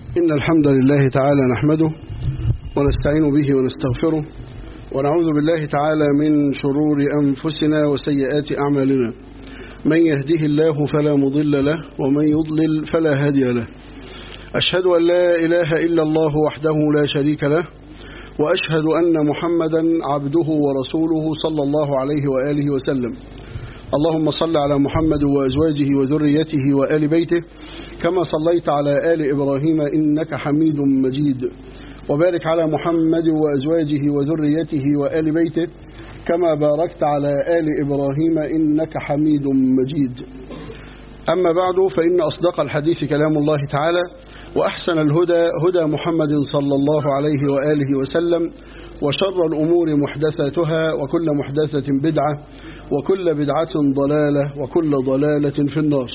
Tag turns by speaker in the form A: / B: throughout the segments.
A: إن الحمد لله تعالى نحمده ونستعين به ونستغفره ونعوذ بالله تعالى من شرور أنفسنا وسيئات أعمالنا من يهده الله فلا مضل له ومن يضلل فلا هادي له أشهد أن لا إله إلا الله وحده لا شريك له وأشهد أن محمدا عبده ورسوله صلى الله عليه وآله وسلم اللهم صل على محمد وأزواجه وذريته وآل بيته كما صليت على آل إبراهيم إنك حميد مجيد وبارك على محمد وأزواجه وذريته وآل بيته كما باركت على آل إبراهيم إنك حميد مجيد أما بعد فإن أصدق الحديث كلام الله تعالى وأحسن الهدى هدى محمد صلى الله عليه وآله وسلم وشر الأمور محدثاتها وكل محدثة بدعة وكل بدعة ضلالة وكل ضلالة في النار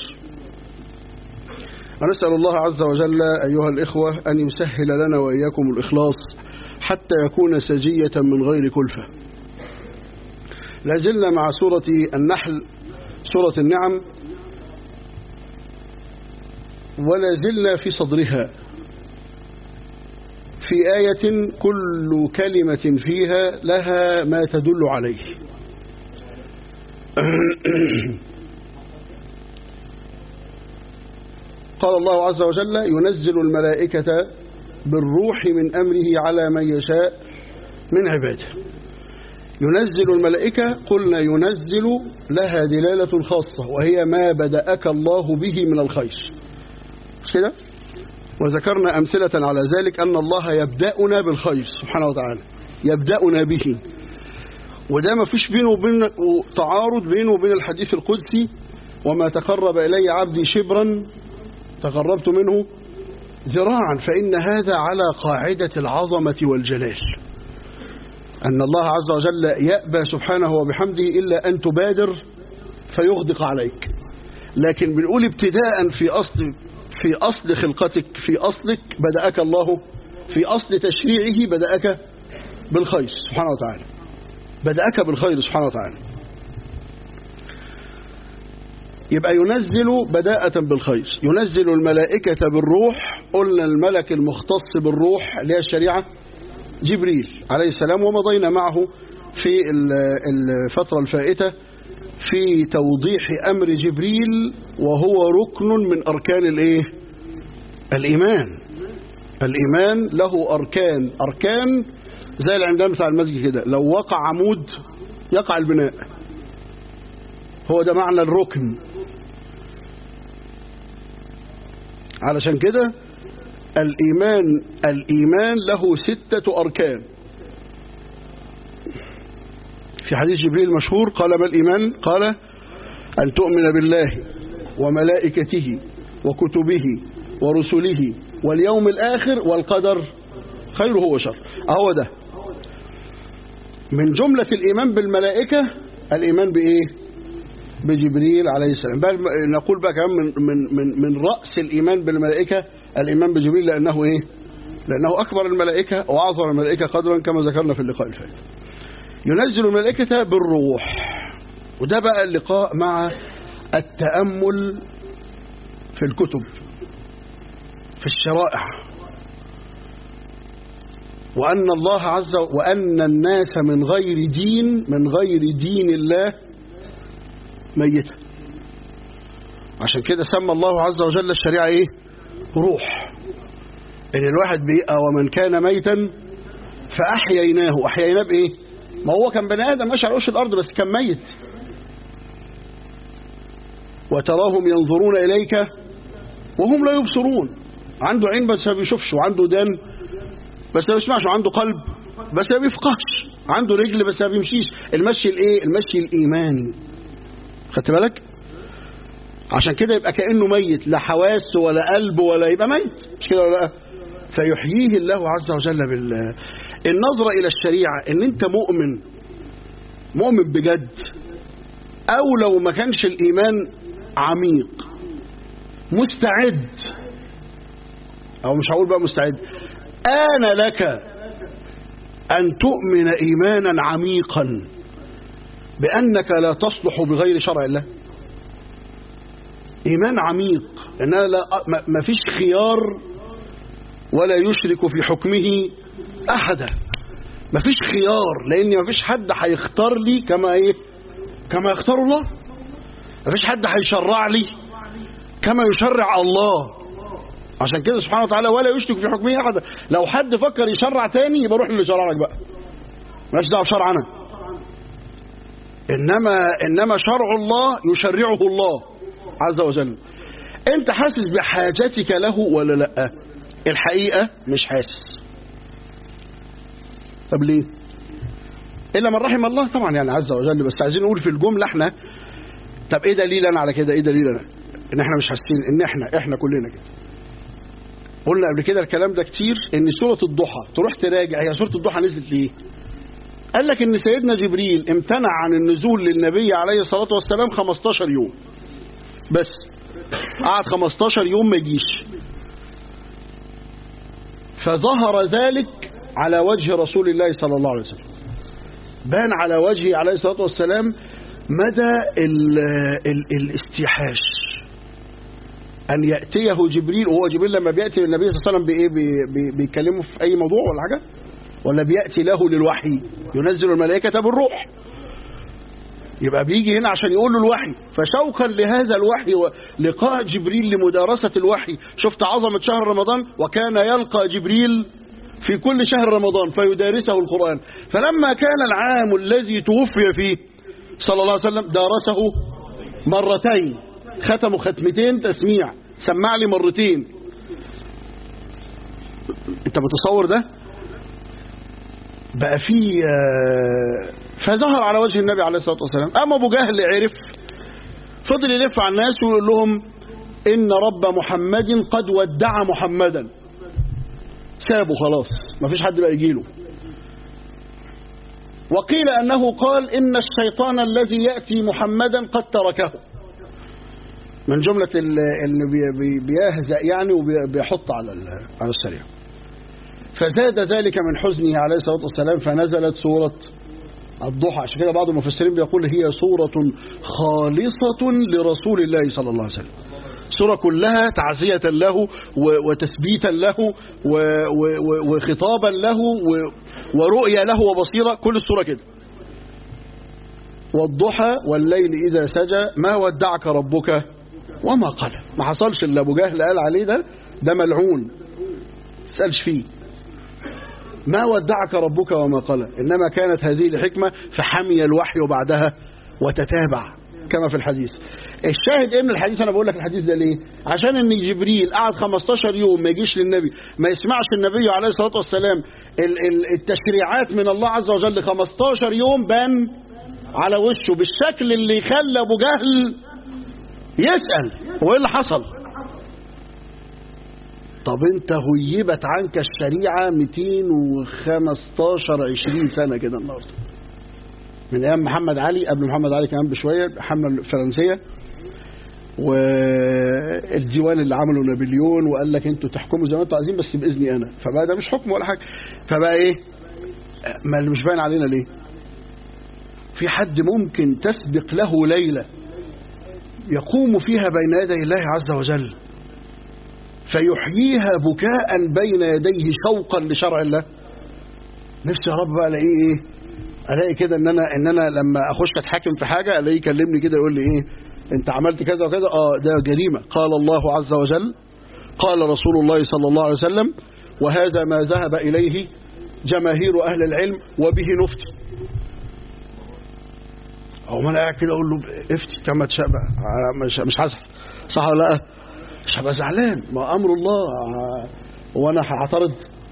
A: ونسأل الله عز وجل أيها الإخوة أن يسهل لنا وإياكم الإخلاص حتى يكون سجية من غير كلفة لازلنا مع سورة النحل سورة النعم ولا زلنا في صدرها في آية كل كلمة فيها لها ما تدل عليه قال الله عز وجل ينزل الملائكة بالروح من أمره على من يشاء من عباده ينزل الملائكة قلنا ينزل لها دلالة خاصة وهي ما بدأك الله به من الخير مش كده وذكرنا أمثلة على ذلك أن الله يبدأنا بالخير سبحانه وتعالى يبدأنا به وده ما فيش بينه وبين تعارض بينه وبين الحديث القدسي وما تقرب إلي عبدي شبرا تقربت منه ذراعا فإن هذا على قاعدة العظمة والجلال أن الله عز وجل يأبى سبحانه وبحمده إلا أن تبادر فيغدق عليك لكن بنقول ابتداء في أصل في أصل خلقتك في أصلك بدأك الله في أصل تشريعه بدأك بالخير سبحانه وتعالى بدأك بالخير سبحانه وتعالى يبقى ينزل بداءة بالخير ينزل الملائكة بالروح قلنا الملك المختص بالروح اللي هي الشريعة جبريل عليه السلام ومضينا معه في الفترة الفائتة في توضيح أمر جبريل وهو ركن من أركان الإيه؟ الإيمان الإيمان له أركان أركان زي العمدان بتاع المسجد كده لو وقع عمود يقع البناء هو ده معنى الركن علشان كده الإيمان الإيمان له ستة أركان في حديث جبريل المشهور قال ما الإيمان قال أن تؤمن بالله وملائكته وكتبه ورسله واليوم الآخر والقدر خيره وشر أهو ده من جملة الإيمان بالملائكة الإيمان بإيه بجبريل عليه السلام بل نقول بقى كمان من, من, من, من رأس الإيمان بالملائكة الإيمان بجبريل لأنه إيه لأنه أكبر الملائكة وأعظم الملائكة قدرا كما ذكرنا في اللقاء الفائت ينزل الملائكة بالروح وده بقى اللقاء مع التأمل في الكتب في الشرائع وأن الله عز وجل وأن الناس من غير دين من غير دين الله ميتة عشان كده سمى الله عز وجل الشريعة ايه روح ان الواحد بيبقى ومن كان ميتا فأحييناه أحييناه بإيه ما هو كان بني آدم ماشي على وش الأرض بس كان ميت وتراهم ينظرون إليك وهم لا يبصرون عنده عين بس ما بيشوفش وعنده دان بس ما بيسمعش وعنده قلب بس ما بيفقهش عنده رجل بس ما بيمشيش المشي الايه المشي الايماني خدت بالك عشان كده يبقى كانه ميت لا حواس ولا قلب ولا يبقى ميت مش كده ولا لا فيحييه الله عز وجل بال النظرة إلى الشريعة إن أنت مؤمن مؤمن بجد أو لو ما كانش الإيمان عميق مستعد أو مش هقول بقى مستعد آن لك أن تؤمن إيمانا عميقا بأنك لا تصلح بغير شرع الله إيمان عميق إنها لا ما فيش خيار ولا يشرك في حكمه أحدا مفيش خيار لأن مفيش حد هيختار لي كما إيه كما يختار الله مفيش حد هيشرع لي كما يشرع الله عشان كده سبحانه وتعالى ولا يشرك في حكمه أحدا لو حد فكر يشرع تاني يبقى روح اللي شرع لك بقى مالناش دعوه بشرعنا إنما إنما شرع الله يشرعه الله عز وجل أنت حاسس بحاجتك له ولا لا الحقيقة مش حاسس طب ليه إلا من رحم الله طبعا يعني عز وجل بس عايزين نقول في الجملة احنا طب ايه دليلنا على كده ايه دليلنا ان احنا مش حاسين ان احنا احنا كلنا كده قلنا قبل كده الكلام ده كتير ان سورة الضحى تروح تراجع هي سورة الضحى نزلت ليه قال لك ان سيدنا جبريل امتنع عن النزول للنبي عليه الصلاة والسلام 15 يوم بس قعد 15 يوم ما يجيش فظهر ذلك على وجه رسول الله صلى الله عليه وسلم بان على وجهه عليه الصلاة والسلام مدى ال ال الاستيحاش أن يأتيه جبريل وهو جبريل لما بيأتي للنبي صلى الله عليه وسلم بإيه بي بي بيكلمه في أي موضوع ولا حاجة ولا بيأتي له للوحي ينزل الملائكة بالروح يبقى بيجي هنا عشان يقول له الوحي فشوقا لهذا الوحي ولقاء جبريل لمدارسة الوحي شفت عظمة شهر رمضان وكان يلقى جبريل في كل شهر رمضان فيدارسه القرآن فلما كان العام الذي توفي فيه صلى الله عليه وسلم دارسه مرتين ختموا ختمتين تسميع سمع لي مرتين انت متصور ده بقى في فظهر على وجه النبي عليه الصلاة والسلام أما أبو جهل عرف فضل يلف على الناس ويقول لهم إن رب محمد قد ودع محمدا سابه خلاص ما فيش حد بقى يجيله وقيل أنه قال إن الشيطان الذي يأتي محمدا قد تركه من جملة اللي بيهزأ يعني وبيحط على على السريع فزاد ذلك من حزنه عليه الصلاة والسلام فنزلت سورة الضحى عشان كده بعض المفسرين بيقول هي سورة خالصة لرسول الله صلى الله عليه وسلم سورة كلها تعزية له وتثبيتا له وخطابا له ورؤية له وبصيرة كل السورة كده والضحى والليل إذا سجى ما ودعك ربك وما قال ما حصلش اللي أبو جهل قال عليه ده ده ملعون تسألش فيه ما ودعك ربك وما قال إنما كانت هذه الحكمة فحمي الوحي بعدها وتتابع كما في الحديث الشاهد ايه من الحديث انا بقول لك الحديث ده ليه عشان ان جبريل قعد 15 يوم ما يجيش للنبي ما يسمعش النبي عليه الصلاه والسلام التشريعات من الله عز وجل 15 يوم بان على وشه بالشكل اللي خلى ابو جهل يسال هو ايه اللي حصل طب انت غيبت عنك الشريعه 215 20 سنه كده النهارده من ايام محمد علي قبل محمد علي كمان بشويه الحمله الفرنسيه والديوان اللي عمله نابليون وقال لك انتوا تحكموا زي ما انتوا عايزين بس باذني انا فبقى ده مش حكم ولا حاجه فبقى ايه ما اللي مش باين علينا ليه في حد ممكن تسبق له ليله يقوم فيها بين يدي الله عز وجل فيحييها بكاء بين يديه شوقا لشرع الله نفسي يا رب بقى الاقيه ايه الاقي كده ان انا ان انا لما اخش اتحاكم في حاجه الاقيه يكلمني كده يقول لي ايه انت عملت كذا وكذا اه ده جريمه قال الله عز وجل قال رسول الله صلى الله عليه وسلم وهذا ما ذهب اليه جماهير اهل العلم وبه نفتي او ما انا قاعد كده اقول له افتي كما تشاء بقى مش مش هزعل صح ولا لا مش هبقى زعلان ما امر الله وانا هعترض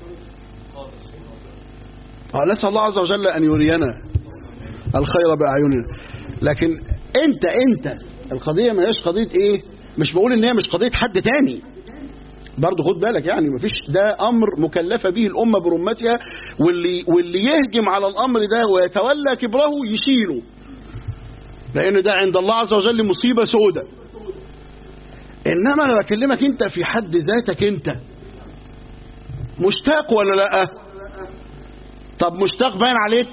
A: نسأل الله عز وجل أن يرينا الخير بأعيننا لكن أنت أنت القضية ما هيش قضية إيه مش بقول إن هي مش قضية حد تاني برضه خد بالك يعني مفيش ده أمر مكلفة به الأمة برمتها واللي, واللي يهجم على الأمر ده ويتولى كبره يشيله لأن ده عند الله عز وجل مصيبة سودة إنما أنا بكلمك أنت في حد ذاتك أنت مشتاق ولا لأ طب مشتاق باين عليك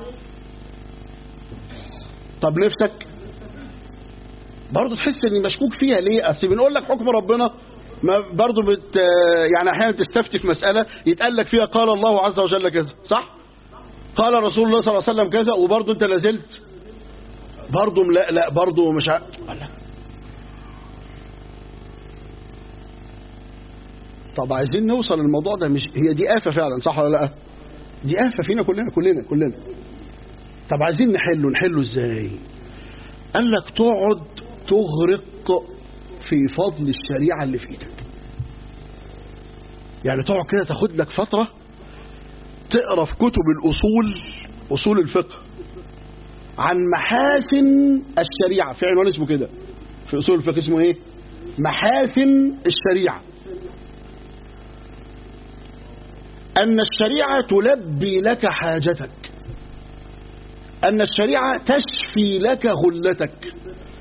A: طب نفسك برضه تحس اني مشكوك فيها ليه اصل بنقول لك حكم ربنا ما برضه بت يعني احيانا تستفتي في مساله يتقال لك فيها قال الله عز وجل كذا صح قال رسول الله صلى الله عليه وسلم كذا وبرضه انت لازلت برضه لا لا برضه مش ع... لا. طب عايزين نوصل للموضوع ده مش هي دي آفة فعلا صح ولا لا دي آفة فينا كلنا كلنا كلنا طب عايزين نحله نحله ازاي قال لك تقعد تغرق في فضل الشريعة اللي في ايدك يعني تقعد كده تاخد لك فترة تقرا في كتب الأصول أصول الفقه عن محاسن الشريعة في عنوان اسمه كده في أصول الفقه اسمه ايه محاسن الشريعة أن الشريعة تلبي لك حاجتك أن الشريعة تشفي لك غلتك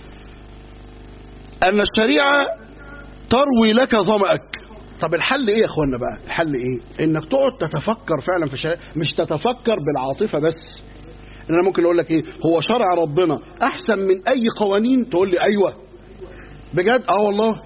A: أن الشريعة تروي لك ظمأك طب الحل ايه يا اخوانا بقى الحل ايه انك تقعد تتفكر فعلا في شيء مش تتفكر بالعاطفة بس ان انا ممكن اقول لك ايه هو شرع ربنا احسن من اي قوانين تقول لي ايوه بجد اه والله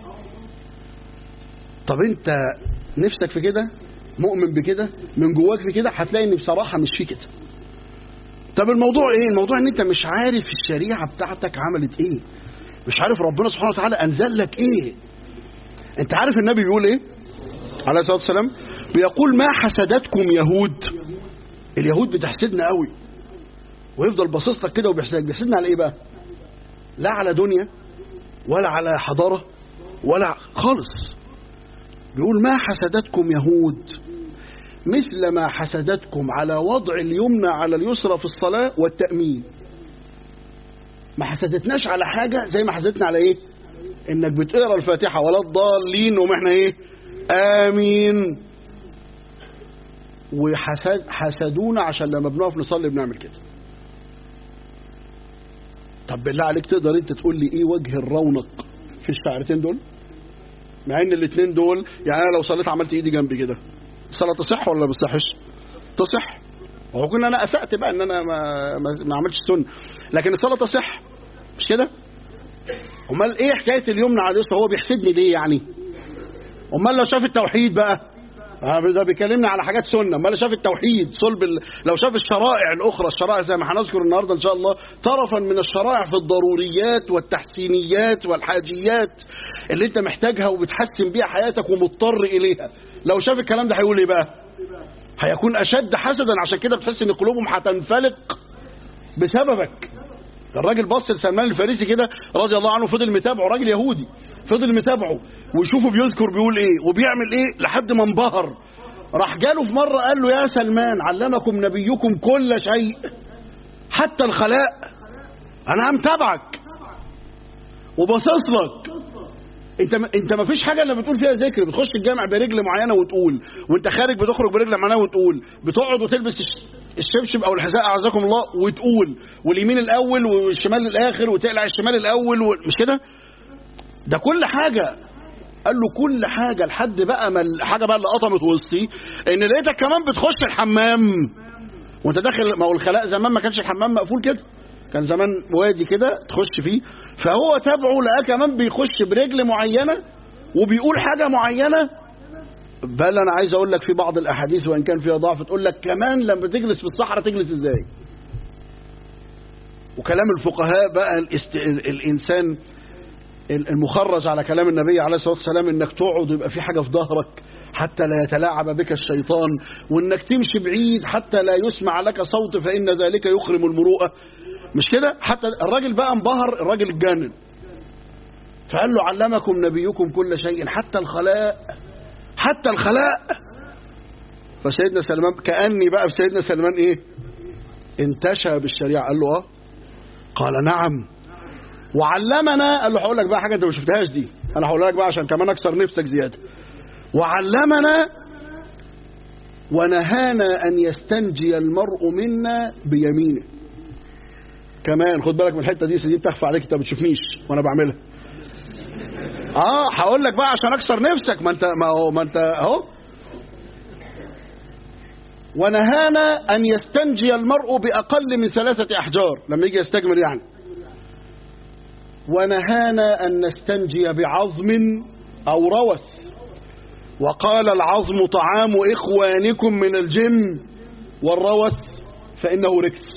A: طب انت نفسك في كده مؤمن بكده من جواك في كده هتلاقي ان بصراحة مش في كده طب الموضوع ايه الموضوع ان انت مش عارف الشريعة بتاعتك عملت ايه مش عارف ربنا سبحانه وتعالى انزل لك ايه انت عارف النبي بيقول ايه عليه الصلاة والسلام بيقول ما حسدتكم يهود اليهود بتحسدنا قوي ويفضل باصص لك كده وبيحسدك بيحسدنا على ايه بقى لا على دنيا ولا على حضارة ولا خالص بيقول ما حسدتكم يهود مثل ما حسدتكم على وضع اليمنى على اليسرى في الصلاة والتأمين ما حسدتناش على حاجة زي ما حسدتنا على ايه انك بتقرا الفاتحة ولا الضالين وما احنا ايه امين وحسد حسدونا عشان لما بنقف نصلي بنعمل كده طب بالله عليك تقدر انت تقول لي ايه وجه الرونق في الشعرتين دول مع ان الاثنين دول يعني انا لو صليت عملت ايدي جنبي كده الصلاه تصح ولا ما تصحش تصح وهو كنا انا اسات بقى ان انا ما ما, ما عملتش سنه لكن الصلاه تصح مش كده امال ايه حكايه اليمنى على اليسرى هو بيحسدني ليه يعني امال لو شاف التوحيد بقى ده بيكلمنا على حاجات سنه امال لو شاف التوحيد صلب ال... لو شاف الشرائع الاخرى الشرائع زي ما هنذكر النهارده ان شاء الله طرفا من الشرائع في الضروريات والتحسينيات والحاجيات اللي انت محتاجها وبتحسن بيها حياتك ومضطر اليها لو شاف الكلام ده هيقول ايه بقى هيكون اشد حسدا عشان كده بتحس ان قلوبهم هتنفلق بسببك الراجل بص لسلمان الفارسي كده رضي الله عنه فضل متابعه راجل يهودي فضل متابعه ويشوفه بيذكر بيقول ايه وبيعمل ايه لحد ما انبهر راح جاله في مرة قال له يا سلمان علمكم نبيكم كل شيء حتى الخلاء انا متابعك وبصص لك انت انت ما فيش حاجه الا بتقول فيها ذكر بتخش الجامع برجل معينه وتقول وانت خارج بتخرج برجل معينه وتقول بتقعد وتلبس الشبشب او الحذاء اعزكم الله وتقول واليمين الاول والشمال الاخر وتقلع الشمال الاول و... مش كده ده كل حاجه قال له كل حاجه لحد بقى ما الحاجه بقى اللي قطمت وسطي ان لقيتك كمان بتخش الحمام وانت داخل ما هو الخلاء زمان ما كانش الحمام مقفول كده كان زمان وادي كده تخش فيه فهو تابعه لقاه كمان بيخش برجل معينه وبيقول حاجه معينه بل انا عايز اقول لك في بعض الاحاديث وان كان فيها ضعف تقول لك كمان لما تجلس في الصحراء تجلس ازاي وكلام الفقهاء بقى الاست... الانسان المخرج على كلام النبي عليه الصلاه والسلام انك تقعد يبقى في حاجه في ظهرك حتى لا يتلاعب بك الشيطان وانك تمشي بعيد حتى لا يسمع لك صوت فان ذلك يخرم المروءه مش كده حتى الراجل بقى انبهر الراجل اتجنن فقال له علمكم نبيكم كل شيء حتى الخلاء حتى الخلاء فسيدنا سلمان كأني بقى في سيدنا سلمان ايه انتشى بالشريعة قال له اه قال نعم وعلمنا قال له هقول لك بقى حاجة انت ما شفتهاش دي انا هقول لك بقى عشان كمان اكسر نفسك زيادة وعلمنا ونهانا ان يستنجي المرء منا بيمينه كمان خد بالك من الحته دي دي بتخفى عليك انت ما بتشوفنيش وانا بعملها اه هقول لك بقى عشان اكسر نفسك ما انت ما هو ما انت اهو ونهانا ان يستنجي المرء باقل من ثلاثه احجار لما يجي يستجمر يعني ونهانا ان نستنجي بعظم او روث وقال العظم طعام إخوانكم من الجن والروث فإنه ركس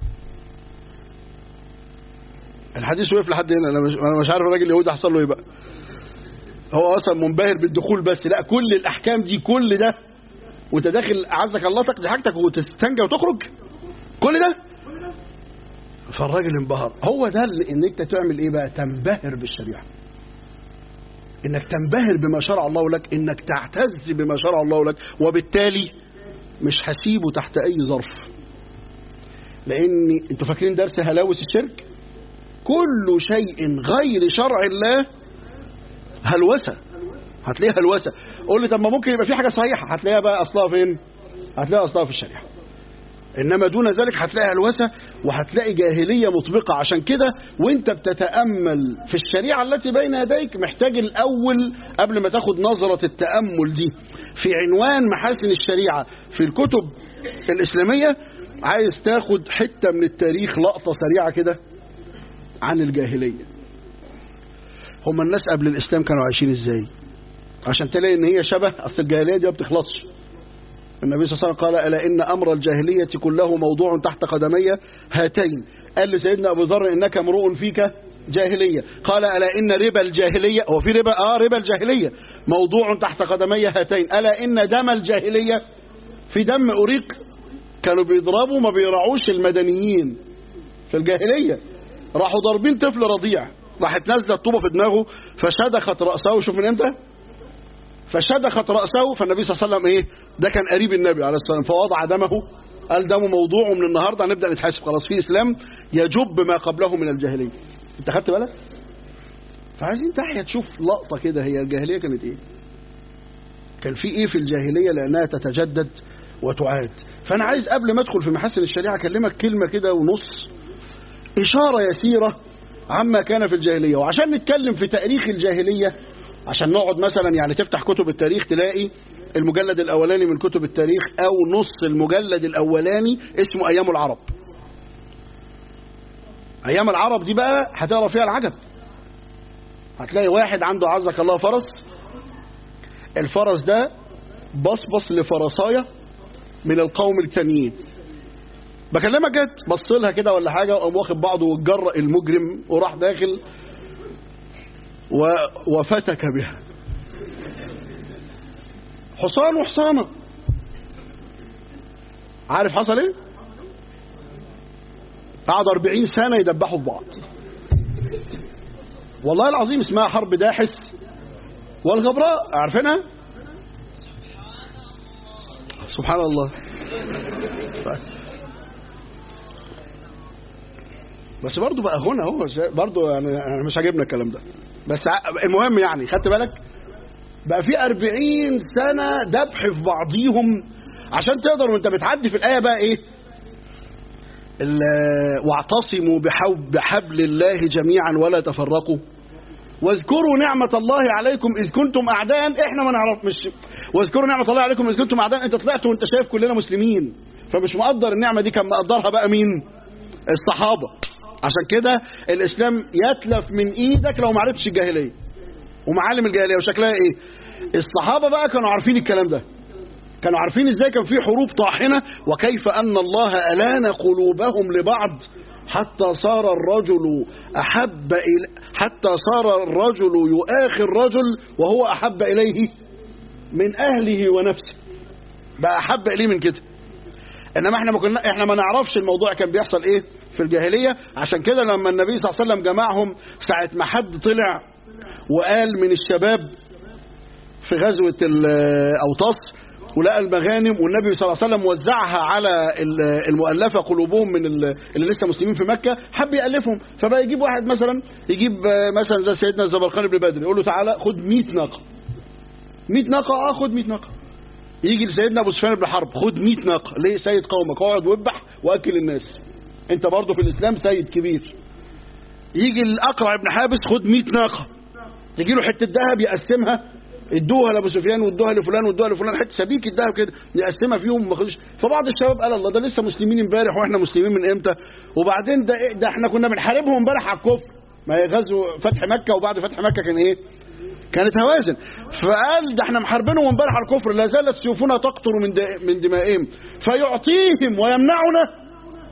A: الحديث وقف لحد هنا انا مش, أنا مش عارف الراجل اليهودي حصل له ايه بقى هو اصلا منبهر بالدخول بس لا كل الاحكام دي كل ده وانت داخل اعزك الله تقضي حاجتك وتستنجى وتخرج كل ده فالراجل انبهر هو ده اللي ان انت تعمل ايه بقى تنبهر بالشريعه انك تنبهر بما شرع الله لك انك تعتز بما شرع الله لك وبالتالي مش هسيبه تحت اي ظرف لان انتوا فاكرين درس هلاوس الشرك كل شيء غير شرع الله هلوسه هتلاقيها هلوسه قول لي طب ما ممكن يبقى في حاجه صحيحه هتلاقيها بقى اصلها فين هتلاقيها اصلها في الشريعه انما دون ذلك هتلاقي هلوسه وهتلاقي جاهليه مطبقه عشان كده وانت بتتامل في الشريعه التي بين يديك محتاج الاول قبل ما تاخد نظره التامل دي في عنوان محاسن الشريعه في الكتب الاسلاميه عايز تاخد حته من التاريخ لقطه سريعه كده عن الجاهليه هم الناس قبل الاسلام كانوا عايشين ازاي عشان تلاقي ان هي شبه اصل الجاهليه دي ما بتخلصش النبي صلى الله عليه وسلم قال ألا إن أمر الجاهلية كله موضوع تحت قدمي هاتين قال لسيدنا أبو ذر إنك امرؤ فيك جاهلية قال ألا إن ربا الجاهلية هو في ربا آه ربا الجاهلية موضوع تحت قدمي هاتين ألا إن دم الجاهلية في دم أريق كانوا بيضربوا ما بيرعوش المدنيين في الجاهلية راحوا ضاربين طفل رضيع راحت نازله الطوبه في دماغه فشدخت راسه شوف من امتى فشدخت راسه فالنبي صلى الله عليه وسلم ايه ده كان قريب النبي عليه الصلاه والسلام فوضع دمه قال دمه موضوع ومن النهارده هنبدا نتحاسب خلاص في اسلام يجب ما قبله من الجاهليه انت خدت بالك فعايزين تحيا تشوف لقطه كده هي الجاهليه كانت ايه كان في ايه في الجاهليه لانها تتجدد وتعاد فانا عايز قبل ما ادخل في محاسن الشريعه اكلمك كلمه كده ونص اشاره يسيره عما كان في الجاهليه وعشان نتكلم في تاريخ الجاهليه عشان نقعد مثلا يعني تفتح كتب التاريخ تلاقي المجلد الاولاني من كتب التاريخ او نص المجلد الاولاني اسمه ايام العرب ايام العرب دي بقى هتقرا فيها العجب هتلاقي واحد عنده عزك الله فرس الفرس ده بصبص لفرسايه من القوم التانيين بكلمك جد بص لها كده ولا حاجه وقام واخد بعضه واتجرأ المجرم وراح داخل و... وفتك بها حصان وحصانه عارف حصل ايه قعدوا 40 سنه يدبحوا في بعض والله العظيم اسمها حرب داحس والغبراء عارفينها سبحان الله بس برضه بقى هنا هو برضه يعني مش عاجبنا الكلام ده بس المهم يعني خدت بالك بقى في 40 سنة ذبح في بعضيهم عشان تقدر وانت بتعدي في الآية بقى ايه واعتصموا بحب بحبل الله جميعا ولا تفرقوا واذكروا نعمة الله عليكم إذ كنتم أعداء احنا ما نعرف مش واذكروا نعمة الله عليكم إذ كنتم أعداء انت طلعت وانت شايف كلنا مسلمين فمش مقدر النعمة دي كان مقدرها بقى مين الصحابة عشان كده الإسلام يتلف من إيدك لو ما عرفتش الجاهلية ومعالم الجاهلية وشكلها إيه الصحابة بقى كانوا عارفين الكلام ده كانوا عارفين إزاي كان في حروب طاحنة وكيف أن الله ألان قلوبهم لبعض حتى صار الرجل أحب إلي حتى صار الرجل يؤاخي الرجل وهو أحب إليه من أهله ونفسه بقى أحب إليه من كده إنما إحنا ما كنا إحنا ما نعرفش الموضوع كان بيحصل إيه في الجاهلية عشان كده لما النبي صلى الله عليه وسلم جمعهم ساعة ما حد طلع وقال من الشباب في غزوة الأوطاس ولقى المغانم والنبي صلى الله عليه وسلم وزعها على المؤلفة قلوبهم من اللي لسه مسلمين في مكة حب يألفهم فبقى يجيب واحد مثلا يجيب مثلا زي سيدنا الزبرقاني بن بدر يقول له تعالى خد 100 ناقة 100 ناقة اه خد 100 ناقة يجي لسيدنا ابو سفيان بن حرب خد 100 ناقة ليه سيد قومك اقعد واذبح واكل الناس انت برضه في الاسلام سيد كبير يجي الاقرع بن حابس خد 100 ناقة تجي له حتة ذهب يقسمها ادوها لابو سفيان وادوها لفلان وادوها لفلان حته سبيك الذهب كده يقسمها فيهم ما خدوش فبعض الشباب قال الله ده لسه مسلمين امبارح واحنا مسلمين من امتى وبعدين ده إيه ده احنا كنا بنحاربهم امبارح على الكفر ما هي غزو فتح مكه وبعد فتح مكه كان ايه كانت هوازن فقال ده احنا محاربينهم امبارح على الكفر لا زالت سيوفنا تقطر من من دمائهم فيعطيهم ويمنعنا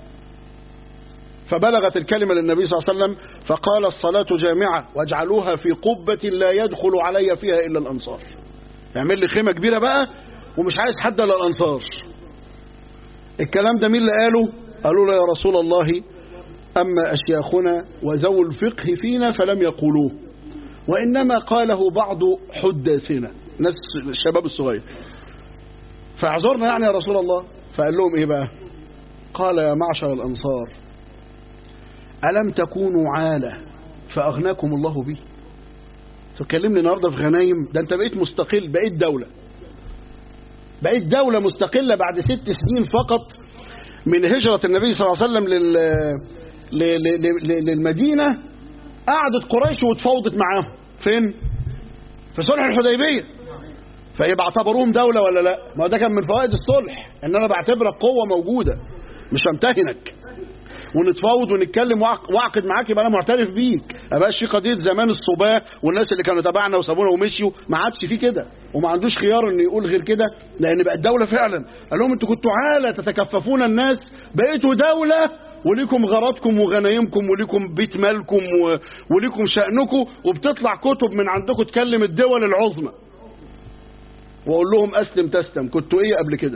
A: فبلغت الكلمة للنبي صلى الله عليه وسلم فقال الصلاة جامعة واجعلوها في قبة لا يدخل علي فيها إلا الأنصار يعمل لي خيمة كبيرة بقى ومش عايز حد إلا الأنصار الكلام ده مين اللي قاله قالوا له يا رسول الله أما أشياخنا وذو الفقه فينا فلم يقولوه وإنما قاله بعض حداثنا ناس الشباب الصغير فاعذرنا يعني يا رسول الله فقال لهم إيه بقى قال يا معشر الأنصار ألم تكونوا عالة فأغناكم الله به تكلمني النهاردة في غنايم ده أنت بقيت مستقل بقيت دولة بقيت دولة مستقلة بعد ست سنين فقط من هجرة النبي صلى الله عليه وسلم لل... للمدينة قعدت قريش وتفاوضت معاهم فين في صلح الحديبية فيبقى اعتبروهم دولة ولا لا ما ده كان من فوائد الصلح ان انا بعتبرك قوة موجودة مش همتهنك ونتفاوض ونتكلم واعقد معاك يبقى انا معترف بيك ما بقاش في قضيه زمان الصباه والناس اللي كانوا تبعنا وسابونا ومشيوا ما عادش في كده وما عندوش خيار انه يقول غير كده لان بقت دوله فعلا قال لهم انتوا كنتوا عاله تتكففون الناس بقيتوا دوله وليكم غرضكم وغنايمكم وليكم بيت مالكم وليكم شأنكم وبتطلع كتب من عندكم تكلم الدول العظمى واقول لهم اسلم تسلم كنتوا ايه قبل كده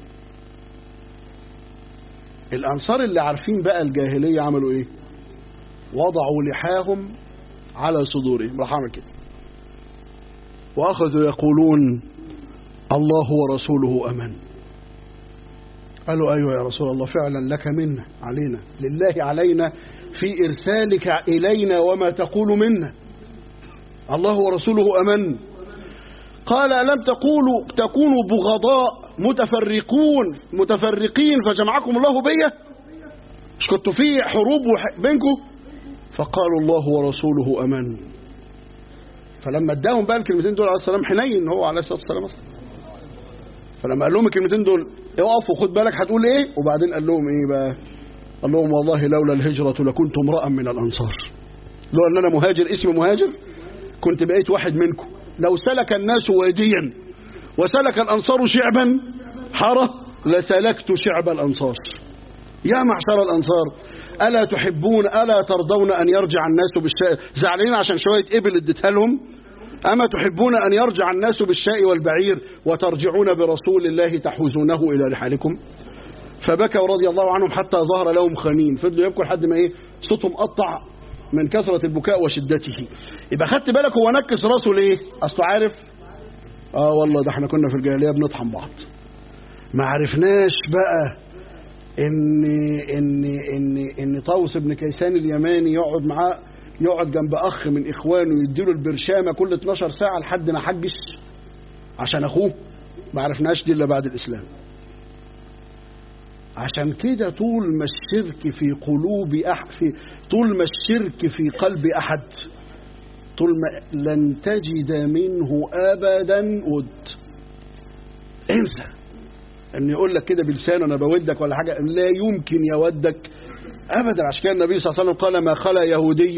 A: الأنصار اللي عارفين بقى الجاهلية عملوا إيه وضعوا لحاهم على صدورهم راح عمل كده وأخذوا يقولون الله ورسوله أمن قالوا أيوة يا رسول الله فعلا لك منا علينا لله علينا في إرسالك إلينا وما تقول منا الله ورسوله أمن قال ألم تقولوا تكونوا بغضاء متفرقون متفرقين فجمعكم الله بيا مش كنتوا في حروب بينكم فقالوا الله ورسوله أمن فلما اداهم بقى الكلمتين دول عليه السلام حنين هو عليه الصلاة والسلام أصلا فلما قال لهم الكلمتين دول اقف وخد بالك هتقول ايه وبعدين قال لهم ايه بقى قال لهم والله لولا الهجرة لكنت امرأ من الأنصار لو أن أنا مهاجر اسمي مهاجر كنت بقيت واحد منكم لو سلك الناس واديا وسلك الأنصار شعبا حارة لسلكت شعب الأنصار يا معشر الأنصار ألا تحبون ألا ترضون أن يرجع الناس بالشاء زعلانين عشان شوية إبل اديتها لهم أما تحبون أن يرجع الناس بالشاء والبعير وترجعون برسول الله تحوزونه إلى رحالكم فبكوا رضي الله عنهم حتى ظهر لهم خنين فضلوا يبكوا لحد ما إيه صوتهم قطع من كثرة البكاء وشدته يبقى خدت بالك هو نكس راسه ليه أصله عارف آه والله ده احنا كنا في الجاهلية بنطحن بعض ما عرفناش بقى ان ان ان ان طاووس بن كيسان اليماني يقعد معاه يقعد جنب اخ من اخوانه يديله البرشامه كل 12 ساعه لحد ما حجش عشان اخوه ما عرفناش دي الا بعد الاسلام عشان كده طول ما الشرك في قلوب أحد في طول ما الشرك في قلب أحد طول ما لن تجد منه أبدا ود انسى ان يقول لك كده بلسانه انا بودك ولا حاجه لا يمكن يودك ابدا عشان كده النبي صلى الله عليه وسلم قال ما خلا يهودي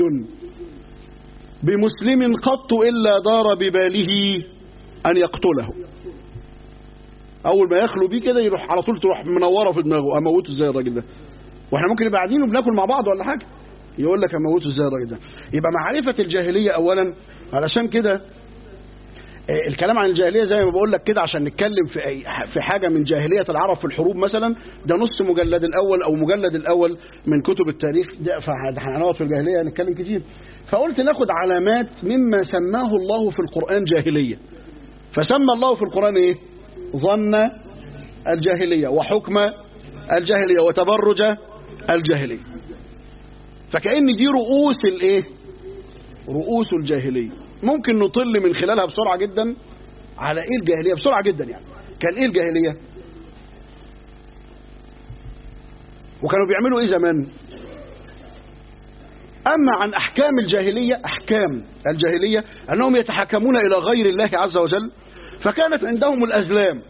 A: بمسلم قط الا دار بباله ان يقتله اول ما يخلو بيه كده يروح على طول تروح منوره في دماغه اموته ازاي الراجل ده واحنا ممكن نبقى قاعدين وبناكل مع بعض ولا حاجه يقول لك اموته ازاي الراجل ده يبقى معرفه الجاهليه اولا علشان كده الكلام عن الجاهليه زي ما بقول لك كده عشان نتكلم في أي في حاجه من جاهليه العرب في الحروب مثلا ده نص مجلد الاول او مجلد الاول من كتب التاريخ ده فهنقعد في الجاهليه هنتكلم كتير فقلت ناخد علامات مما سماه الله في القران جاهليه فسمى الله في القران ايه ظن الجاهليه وحكم الجاهليه وتبرج الجاهليه فكأن دي رؤوس الايه رؤوس الجاهليه ممكن نطل من خلالها بسرعة جدا على ايه الجاهلية بسرعة جدا يعني كان ايه الجاهلية وكانوا بيعملوا ايه زمان اما عن احكام الجاهلية احكام الجاهلية انهم يتحكمون الى غير الله عز وجل فكانت عندهم الازلام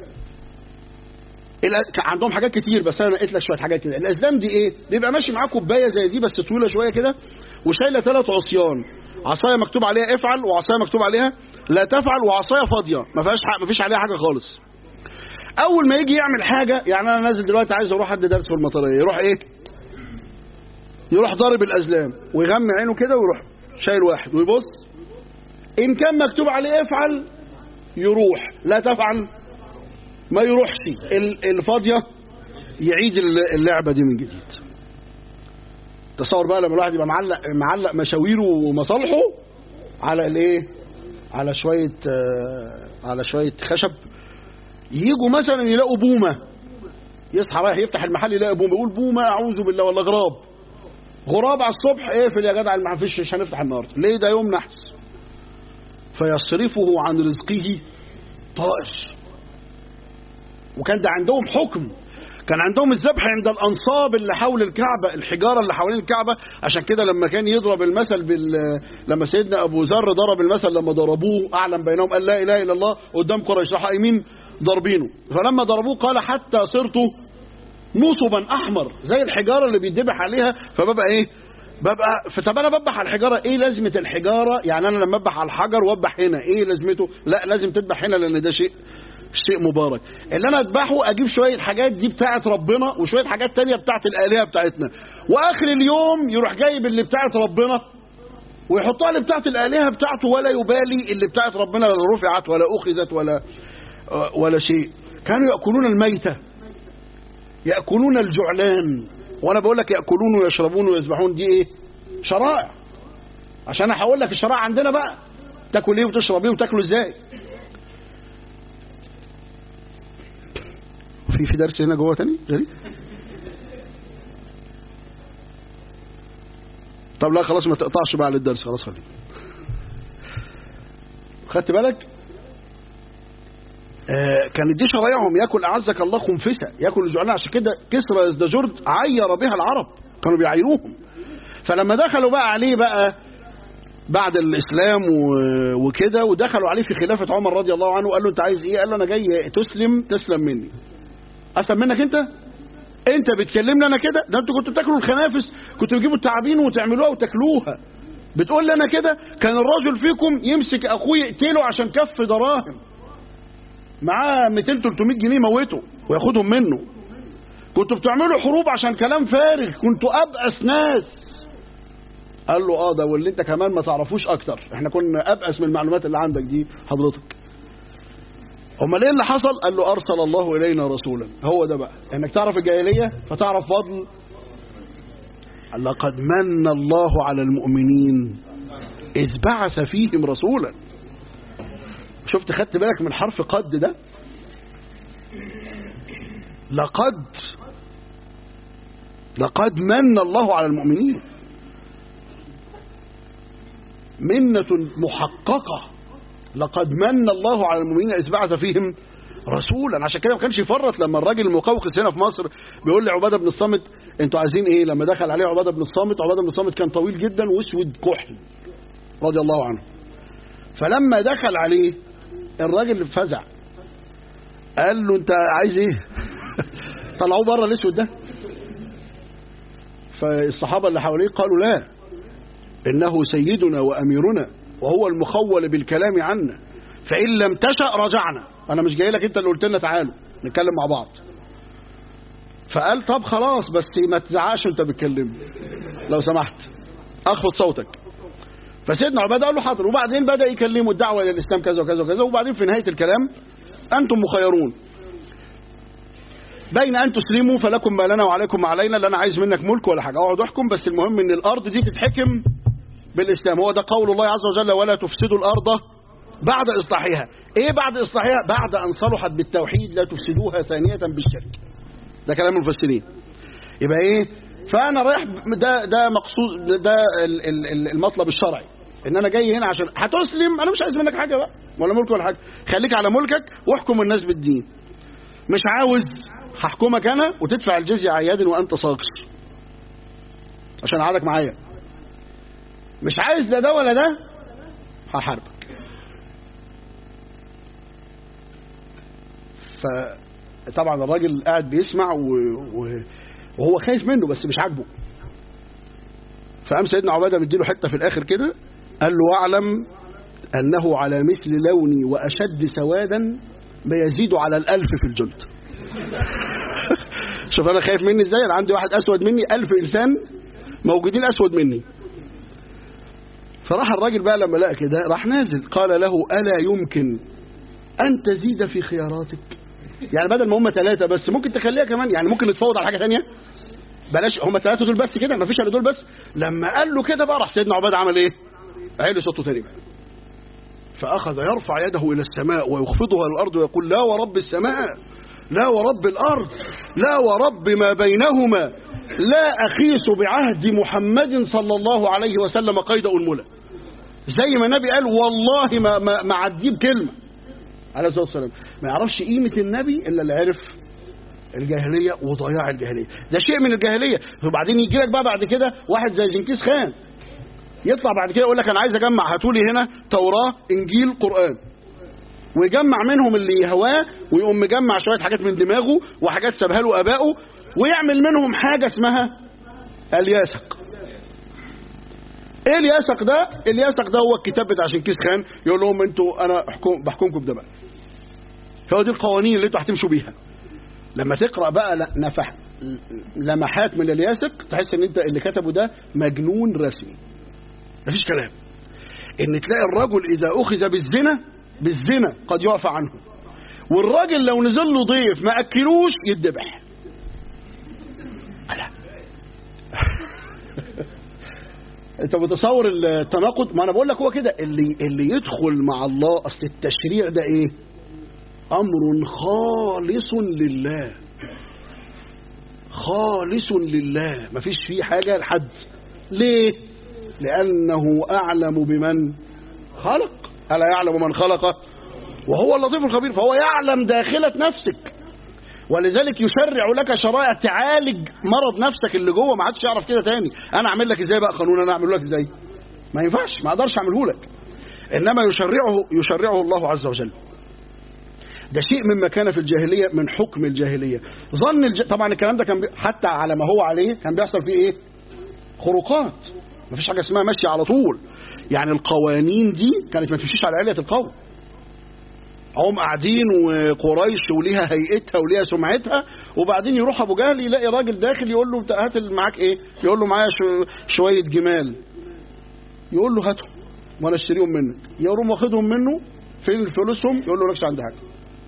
A: عندهم حاجات كتير بس انا نقيت لك شويه حاجات كده الازلام دي ايه بيبقى ماشي معاه كوبايه زي دي بس طويله شويه كده وشايله ثلاث عصيان عصايه مكتوب عليها افعل وعصايه مكتوب عليها لا تفعل وعصايه فاضيه ما فيهاش ما فيش عليها حاجه خالص اول ما يجي يعمل حاجه يعني انا نازل دلوقتي عايز اروح ادي درس في المطريه يروح ايه يروح ضارب الازلام ويغمي عينه كده ويروح شايل واحد ويبص ان كان مكتوب عليه افعل يروح لا تفعل ما يروحش الفاضيه يعيد اللعبه دي من جديد تصور بقى لما الواحد يبقى معلق معلق مشاويره ومصالحه على الايه على شويه آه على شويه خشب يجوا مثلا يلاقوا بومه يصحى رايح يفتح المحل يلاقي بومه يقول بومه اعوذ بالله ولا غراب غراب على الصبح اقفل يا جدع ما فيش مش هنفتح النهارده ليه ده يوم نحس فيصرفه عن رزقه طائر وكان ده عندهم حكم كان عندهم الذبح عند الانصاب اللي حول الكعبه الحجاره اللي حوالين الكعبه عشان كده لما كان يضرب المثل بال لما سيدنا ابو ذر ضرب المثل لما ضربوه اعلم بينهم قال لا اله الا الله قدام قريش راح قايمين ضاربينه فلما ضربوه قال حتى صرت نصبا احمر زي الحجاره اللي بيتذبح عليها فببقى ايه ببقى فطب انا بذبح على الحجاره ايه لازمه الحجاره يعني انا لما اذبح على الحجر واذبح هنا ايه لازمته لا لازم تذبح هنا لان ده شيء شيء مبارك اللي انا اذبحه اجيب شويه حاجات دي بتاعه ربنا وشويه حاجات تانية بتاعه الالهه بتاعتنا واخر اليوم يروح جايب اللي بتاعه ربنا ويحطها اللي بتاعه الالهه بتاعته ولا يبالي اللي بتاعه ربنا لا رفعت ولا اخذت ولا ولا شيء كانوا ياكلون الميته ياكلون الجعلان وانا بقول لك ياكلون ويشربون ويذبحون دي ايه شرائع عشان انا هقول لك الشرائع عندنا بقى تاكل ايه وتشرب ايه وتاكله ازاي في في درس هنا جوه تاني غريب طب لا خلاص ما تقطعش بقى للدرس خلاص خليه خدت بالك آه كانت دي شرايعهم ياكل اعزك الله خنفسه ياكل الجعلان عشان كده كسرى يزدجرد عير بها العرب كانوا بيعيروهم فلما دخلوا بقى عليه بقى بعد الاسلام وكده ودخلوا عليه في خلافه عمر رضي الله عنه قال له انت عايز ايه قال له انا جاي تسلم تسلم مني اسلم منك انت انت بتكلمني انا كده ده انتوا كنتوا بتاكلوا الخنافس كنتوا تجيبوا التعابين وتعملوها وتاكلوها بتقول لي انا كده كان الرجل فيكم يمسك اخوه يقتله عشان كف دراهم معاه 200 300 جنيه موته وياخدهم منه كنتوا بتعملوا حروب عشان كلام فارغ كنتوا ابأس ناس قال له اه ده واللي انت كمان ما تعرفوش اكتر احنا كنا ابأس من المعلومات اللي عندك دي حضرتك امال ايه اللي حصل قال له ارسل الله الينا رسولا هو ده بقى انك تعرف الجاهليه فتعرف فضل لقد من الله على المؤمنين اذ بعث فيهم رسولا شفت خدت بالك من حرف قد ده لقد لقد من الله على المؤمنين منة محققة لقد من الله على المؤمنين إذ بعث فيهم رسولا عشان كده ما كانش يفرط لما الراجل المقوقس هنا في مصر بيقول لعبادة بن الصامت انتوا عايزين ايه لما دخل عليه عبادة بن الصامت عبادة بن الصامت كان طويل جدا واسود كحل رضي الله عنه فلما دخل عليه الراجل فزع قال له انت عايز ايه طلعوه بره الاسود ده فالصحابة اللي حواليه قالوا لا إنه سيدنا وأميرنا وهو المخول بالكلام عنا فإن لم تشأ رجعنا أنا مش جاي لك أنت اللي قلت لنا تعالوا نتكلم مع بعض فقال طب خلاص بس ما تزعقش وانت بتكلمني لو سمحت اخفض صوتك فسيدنا عبادة قال له حاضر وبعدين بدأ يكلمه الدعوة إلى الإسلام كذا وكذا وكذا وبعدين في نهاية الكلام أنتم مخيرون بين أن تسلموا فلكم ما لنا وعليكم ما علينا لا أنا عايز منك ملك ولا حاجة اقعد احكم بس المهم إن الأرض دي تتحكم بالإسلام هو ده قول الله عز وجل ولا تفسدوا الأرض بعد إصلاحها إيه بعد إصلاحها بعد أن صلحت بالتوحيد لا تفسدوها ثانية بالشرك ده كلام المفسرين يبقى إيه فأنا رايح ده ده مقصود ده المطلب الشرعي ان انا جاي هنا عشان هتسلم انا مش عايز منك حاجه بقى ولا ملك ولا حاجه خليك على ملكك واحكم الناس بالدين مش عاوز هحكمك انا وتدفع الجزيه عياد وانت صاغر عشان اقعدك معايا مش عايز لا ده ولا ده هحاربك فطبعا الراجل قاعد بيسمع و... و... وهو خايف منه بس مش عاجبه فقام سيدنا عباده مديله حته في الاخر كده قال له واعلم أنه على مثل لوني وأشد سوادا ما يزيد على الألف في الجلد شوف أنا خايف مني إزاي أنا عندي واحد أسود مني ألف إنسان موجودين أسود مني فراح الراجل بقى لما لقى كده راح نازل قال له ألا يمكن أن تزيد في خياراتك يعني بدل ما هم ثلاثة بس ممكن تخليها كمان يعني ممكن نتفاوض على حاجة ثانيه بلاش هم ثلاثة دول بس كده ما فيش الا دول بس لما قال له كده بقى راح سيدنا عباد عمل ايه عيل صوته تاني بقى فأخذ يرفع يده إلى السماء ويخفضها إلى الأرض ويقول لا ورب السماء لا ورب الأرض لا ورب ما بينهما لا أخيس بعهد محمد صلى الله عليه وسلم قيد أنملة زي ما النبي قال والله ما ما ما عديه بكلمة عليه الصلاة والسلام ما يعرفش قيمة النبي إلا اللي عرف الجاهلية وضياع الجاهلية ده شيء من الجاهلية وبعدين يجي لك بقى بعد كده واحد زي جنكيز خان يطلع بعد كده يقول لك انا عايز اجمع هاتولي هنا توراة انجيل قرآن ويجمع منهم اللي يهواه ويقوم مجمع شوية حاجات من دماغه وحاجات سابها له ابائه ويعمل منهم حاجة اسمها الياسق ايه الياسق ده الياسق ده هو الكتاب بتاع شنكيز خان يقول لهم انتوا انا حكم بحكمكم بده بقى فهو دي القوانين اللي انتوا هتمشوا بيها لما تقرا بقى نفح لمحات من الياسق تحس ان انت اللي كتبه ده مجنون رسمي مفيش كلام ان تلاقي الرجل اذا اخذ بالزنا بالزنا قد يعفى عنه والراجل لو نزل له ضيف ما اكلوش يتذبح لا انت متصور التناقض ما انا بقول لك هو كده اللي اللي يدخل مع الله اصل التشريع ده ايه امر خالص لله خالص لله مفيش فيه حاجه لحد ليه لانه اعلم بمن خلق الا يعلم من خلق وهو اللطيف الخبير فهو يعلم داخله نفسك ولذلك يشرع لك شرائع تعالج مرض نفسك اللي جوه ما عادش يعرف كده تاني انا اعمل لك ازاي بقى قانون انا اعمله لك ازاي ما ينفعش ما اقدرش اعمله لك انما يشرعه يشرعه الله عز وجل ده شيء مما كان في الجاهليه من حكم الجاهليه ظن الج... طبعا الكلام ده كان بي... حتى على ما هو عليه كان بيحصل فيه ايه خروقات ما فيش حاجه اسمها ماشيه على طول يعني القوانين دي كانت ما تمشيش على عليه القوم هم قاعدين وقريش وليها هيئتها وليها سمعتها وبعدين يروح ابو جهل يلاقي راجل داخل يقول له هات معاك ايه يقول له معايا شو شويه جمال يقول له هاتهم وانا اشتريهم منك يقوم واخدهم منه فين فلوسهم يقول له مالكش عندي حاجه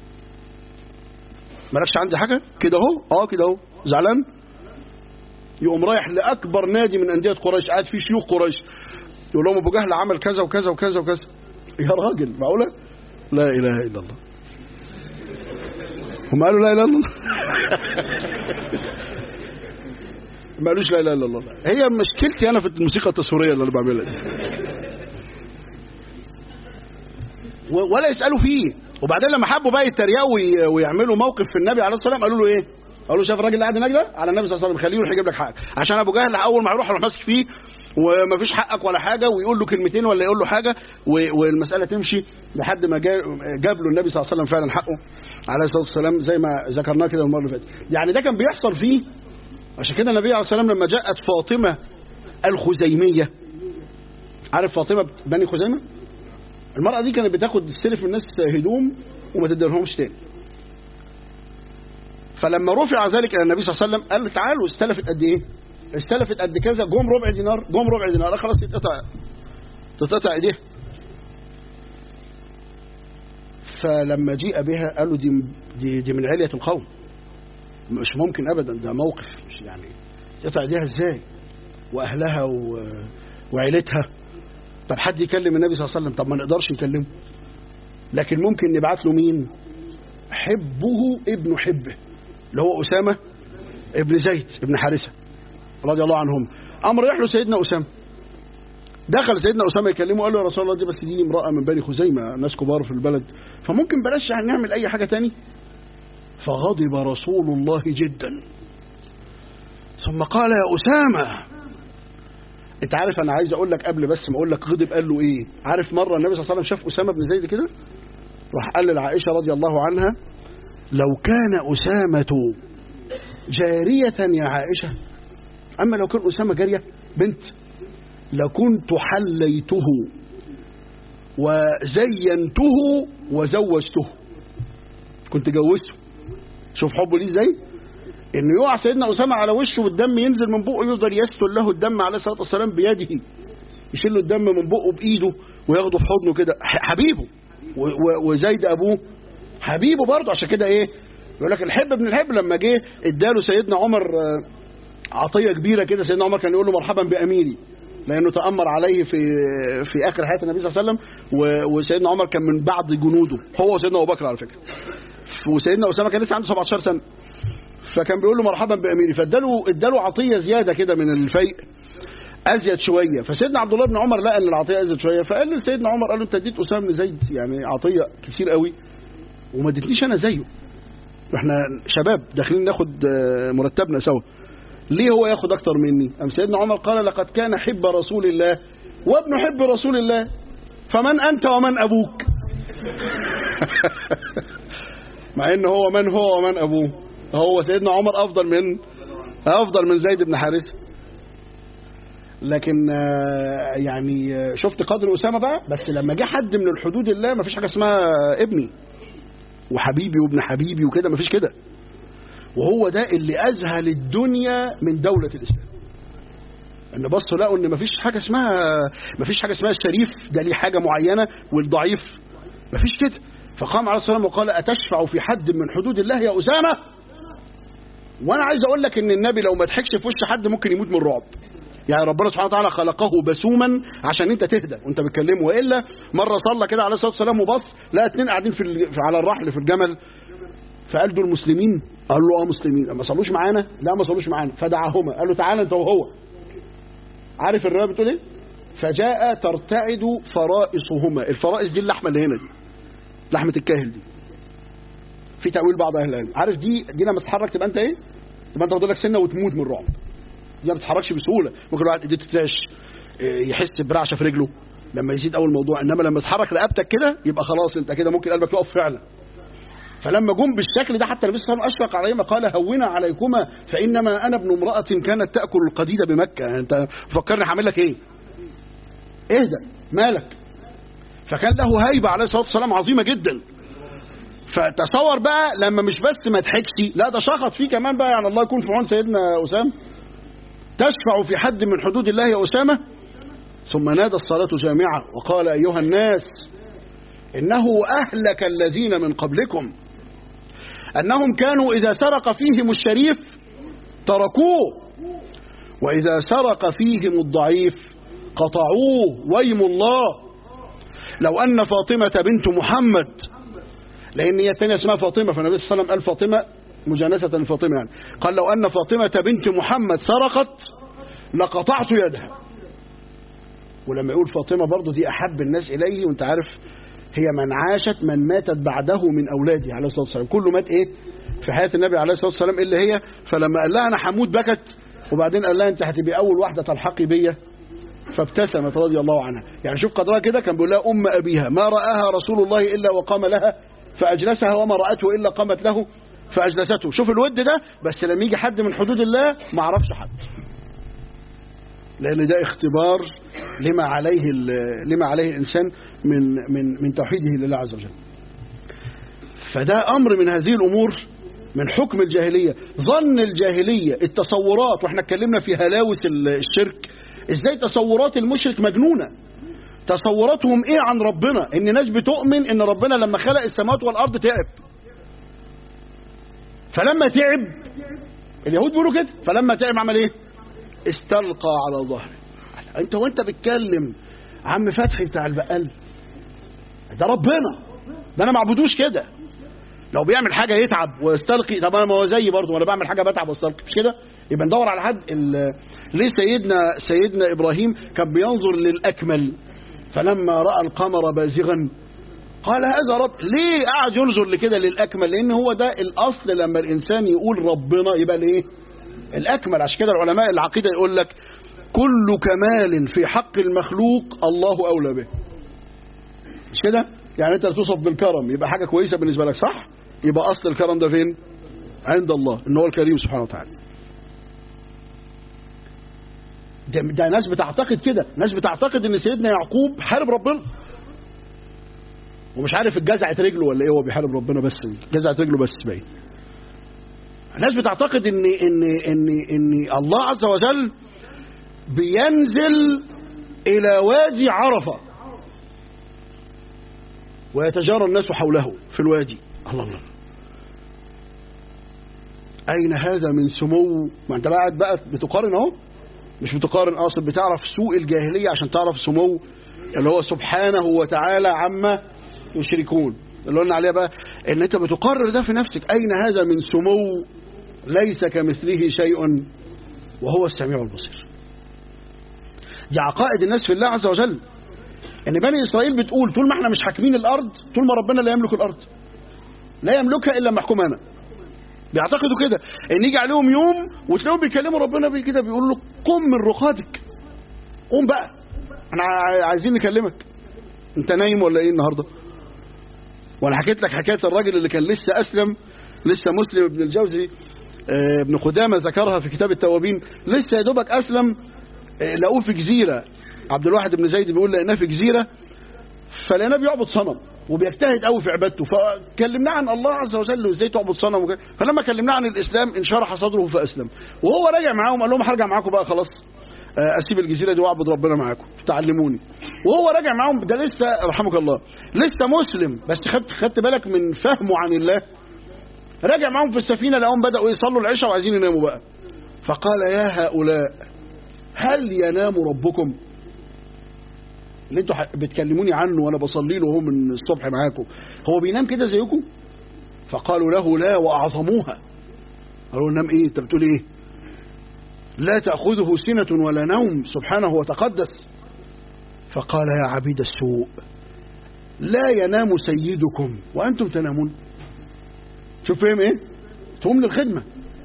A: مالكش عندي حاجه كده اهو اه كده اهو زعلان يقوم رايح لاكبر نادي من انديه قريش قاعد فيه شيوخ قريش يقول لهم ابو جهل عمل كذا وكذا وكذا وكذا يا راجل معقوله لا إله إلا الله هم قالوا لا إله إلا الله ما قالوش لا إله إلا الله هي مشكلتي أنا في الموسيقى التصويرية اللي أنا بعملها دي ولا يسألوا فيه وبعدين لما حبوا بقى يتريقوا ويعملوا موقف في النبي عليه الصلاة والسلام قالوا له إيه قالوا شاف الراجل اللي قاعد هناك ده على النبي صلى الله عليه وسلم خليه يروح يجيب لك حقك عشان ابو جهل اول ما يروح يروح ماسك فيه ومفيش حقك ولا حاجة ويقول له كلمتين ولا يقول له حاجة والمسألة تمشي لحد ما جاب له النبي صلى الله عليه وسلم فعلا حقه عليه الصلاة والسلام زي ما ذكرناه كده المرة اللي فاتت يعني ده كان بيحصل فيه عشان كده النبي عليه الصلاة والسلام لما جاءت فاطمة الخزيمية عارف فاطمة بني خزيمة المرأة دي كانت بتاخد تستلف من الناس هدوم وما تديلهمش تاني فلما رفع ذلك الى النبي صلى الله عليه وسلم قال تعالوا استلفت قد ايه استلفت قد كذا جم ربع دينار جم ربع دينار خلاص تتقطع تتقطع ايديها فلما جيء بها قالوا دي, دي, دي من علية القوم مش ممكن ابدا ده موقف مش يعني تقطع ايديها ازاي واهلها و... وعيلتها طب حد يكلم النبي صلى الله عليه وسلم طب ما نقدرش نكلمه لكن ممكن نبعت له مين حبه ابن حبه اللي هو أسامة ابن زيد ابن حارثة رضي الله عنهم أمر راح له سيدنا أسامة دخل سيدنا أسامة يكلمه قال له يا رسول الله دي بس دي امرأة من بني خزيمة ناس كبار في البلد فممكن بلاش يعني نعمل أي حاجة تاني فغضب رسول الله جدا ثم قال يا أسامة انت عارف انا عايز اقول لك قبل بس ما اقول لك غضب قال له ايه عارف مره النبي صلى الله عليه وسلم شاف اسامه بن زيد كده راح قال لعائشه رضي الله عنها لو كان أسامة جارية يا عائشة أما لو كان أسامة جارية بنت لكنت حليته وزينته وزوجته كنت جوزته شوف حبه ليه ازاي انه يقع سيدنا اسامه على وشه والدم ينزل من بقه يفضل يستر له الدم عليه الصلاه والسلام بيده يشيل له الدم من بقه بايده وياخده في حضنه كده حبيبه وزيد ابوه حبيبه برضه عشان كده ايه يقول لك الحب ابن الحب لما جه اداله سيدنا عمر عطيه كبيره كده سيدنا عمر كان يقول له مرحبا باميري لانه تامر عليه في في اخر حياه النبي صلى الله عليه وسلم وسيدنا عمر كان من بعض جنوده هو وسيدنا ابو بكر على فكره وسيدنا اسامه كان لسه عنده 17 سنه فكان بيقول له مرحبا باميري فاداله اداله عطيه زياده كده من الفيء ازيد شويه فسيدنا عبد الله بن عمر لقى ان العطيه ازيد شويه فقال لسيدنا عمر قال له انت اديت اسامه بن زيد يعني عطيه كتير قوي وما اديتنيش انا زيه احنا شباب داخلين ناخد مرتبنا سوا ليه هو ياخد اكتر مني ام سيدنا عمر قال لقد كان حب رسول الله وابن حب رسول الله فمن انت ومن ابوك مع ان هو من هو ومن ابوه هو سيدنا عمر افضل من افضل من زيد بن حارثه لكن يعني شفت قدر اسامه بقى بس لما جه حد من الحدود الله ما فيش حاجه اسمها ابني وحبيبي وابن حبيبي وكده ما فيش كده وهو ده اللي اذهل الدنيا من دوله الاسلام ان بصوا لقوا ان ما فيش حاجه اسمها ما فيش حاجه اسمها الشريف ده ليه حاجه معينه والضعيف ما فيش كده فقام عليه الصلاه والسلام وقال اتشفع في حد من حدود الله يا اسامه وانا عايز اقول لك ان النبي لو ما ضحكش في وش حد ممكن يموت من الرعب يعني ربنا سبحانه وتعالى خلقه بسوما عشان انت تهدى وانت بتكلمه والا مره صلى كده عليه الصلاه والسلام وبص لقى اتنين قاعدين في ال... على الرحل في الجمل فقال دول مسلمين قال له اه مسلمين ما صلوش معانا لا ما صلوش معانا فدعاهما قال له تعالى انت وهو عارف الروايه بتقول ايه فجاء ترتعد فرائصهما الفرائص دي اللحمه اللي هنا دي لحمه الكاهل دي في تاويل بعض اهل العلم عارف دي دي لما تتحرك تبقى انت ايه تبقى انت فاضل لك سنه وتموت من الرعب دي ما بتتحركش بسهوله ممكن الواحد ايديه تترعش يحس برعشه في رجله لما يزيد اول موضوع انما لما تحرك رقبتك كده يبقى خلاص انت كده ممكن قلبك يقف فعلا فلما جم بالشكل ده حتى النبي صلى الله عليه وسلم اشفق عليهما قال هونا عليكما فانما انا ابن امراه كانت تاكل القديد بمكه يعني انت فكرني هعمل لك ايه اهدى مالك فكان له هيبه عليه الصلاه والسلام عظيمه جدا فتصور بقى لما مش بس ما ضحكش لا ده شخط فيه كمان بقى يعني الله يكون في عون سيدنا اسامه تشفع في حد من حدود الله يا اسامه ثم نادى الصلاه جامعه وقال ايها الناس انه اهلك الذين من قبلكم انهم كانوا اذا سرق فيهم الشريف تركوه واذا سرق فيهم الضعيف قطعوه ويم الله لو ان فاطمه بنت محمد لان هي الثانيه اسمها فاطمه فالنبي صلى الله عليه وسلم قال فاطمه مجانسه لفاطمه يعني قال لو ان فاطمه بنت محمد سرقت لقطعت يدها ولما يقول فاطمه برضه دي احب الناس اليه وانت عارف هي من عاشت من ماتت بعده من اولاده عليه الصلاه والسلام كله مات ايه في حياه النبي عليه الصلاه والسلام اللي هي فلما قال لها انا هموت بكت وبعدين قال لها انت هتبقي اول واحده تلحقي بيا فابتسمت رضي الله عنها يعني شوف قدرها كده كان بيقول لها ام ابيها ما راها رسول الله الا وقام لها فاجلسها وما راته الا قامت له فاجلسته شوف الود ده بس لما يجي حد من حدود الله ما عرفش حد لان ده اختبار لما عليه لما عليه الانسان من من من توحيده لله عز وجل فده امر من هذه الامور من حكم الجاهليه ظن الجاهليه التصورات واحنا اتكلمنا في هلاوه الشرك ازاي تصورات المشرك مجنونه تصوراتهم ايه عن ربنا ان ناس بتؤمن ان ربنا لما خلق السماوات والارض تعب فلما تعب اليهود بيقولوا كده فلما تعب عمل ايه استلقى على ظهره انت وانت بتكلم عم فتحي بتاع البقال ده ربنا ده انا ما اعبدوش كده لو بيعمل حاجه يتعب ويستلقي طب انا ما هو زيي برضه وانا بعمل حاجه بتعب واستلقي مش كده يبقى ندور على حد ليه سيدنا سيدنا ابراهيم كان بينظر للاكمل فلما راى القمر بازغا قال هذا رب ليه قاعد ينظر لكده للاكمل لان هو ده الاصل لما الانسان يقول ربنا يبقى الايه الاكمل عشان كده العلماء العقيده يقول لك كل كمال في حق المخلوق الله اولى به مش كده يعني انت توصف بالكرم يبقى حاجه كويسه بالنسبه لك صح يبقى اصل الكرم ده فين عند الله ان هو الكريم سبحانه وتعالى ده, ده ناس بتعتقد كده ناس بتعتقد ان سيدنا يعقوب حارب ربنا ومش عارف الجزعة رجله ولا ايه هو بيحارب ربنا بس جزعة رجله بس باين الناس بتعتقد ان ان ان ان الله عز وجل بينزل الى وادي عرفه ويتجارى الناس حوله في الوادي الله الله أين هذا من سمو ما أنت قاعد بقى بتقارن أهو مش بتقارن أصل بتعرف سوء الجاهلية عشان تعرف سمو اللي هو سبحانه وتعالى عما يشركون اللي قلنا عليه بقى ان انت بتقرر ده في نفسك اين هذا من سمو ليس كمثله شيء وهو السميع البصير دي عقائد الناس في الله عز وجل ان بني اسرائيل بتقول طول ما احنا مش حاكمين الارض طول ما ربنا لا يملك الارض لا يملكها الا محكوم انا بيعتقدوا كده ان يجي عليهم يوم وتلاقيهم بيكلموا ربنا بي كده بيقولوا له قم من رقادك قوم بقى احنا عايزين نكلمك انت نايم ولا ايه النهارده وانا حكيت لك حكايه الراجل اللي كان لسه اسلم لسه مسلم ابن الجوزي اه ابن قدامه ذكرها في كتاب التوابين لسه يا دوبك اسلم اه لقوه في جزيره عبد الواحد بن زيد بيقول لقيناه في جزيره فلقيناه بيعبد صنم وبيجتهد قوي في عبادته فكلمناه عن الله عز وجل وازاي تعبد صنم وكده فلما كلمناه عن الاسلام انشرح صدره فاسلم وهو راجع معاهم قال لهم هرجع معاكم بقى خلاص اسيب الجزيره دي واعبد ربنا معاكم تعلموني وهو راجع معاهم ده لسه رحمك الله لسه مسلم بس خدت خدت بالك من فهمه عن الله راجع معاهم في السفينه لقاهم بداوا يصلوا العشاء وعايزين يناموا بقى فقال يا هؤلاء هل ينام ربكم اللي انتوا بتكلموني عنه وانا بصلي له هو من الصبح معاكم هو بينام كده زيكم فقالوا له لا واعظموها قالوا نام ايه انت بتقول ايه لا تاخذه سنه ولا نوم سبحانه وتقدس فقال يا عبيد السوء لا ينام سيدكم وانتم تنامون شوف فهم ايه تقوم للخدمه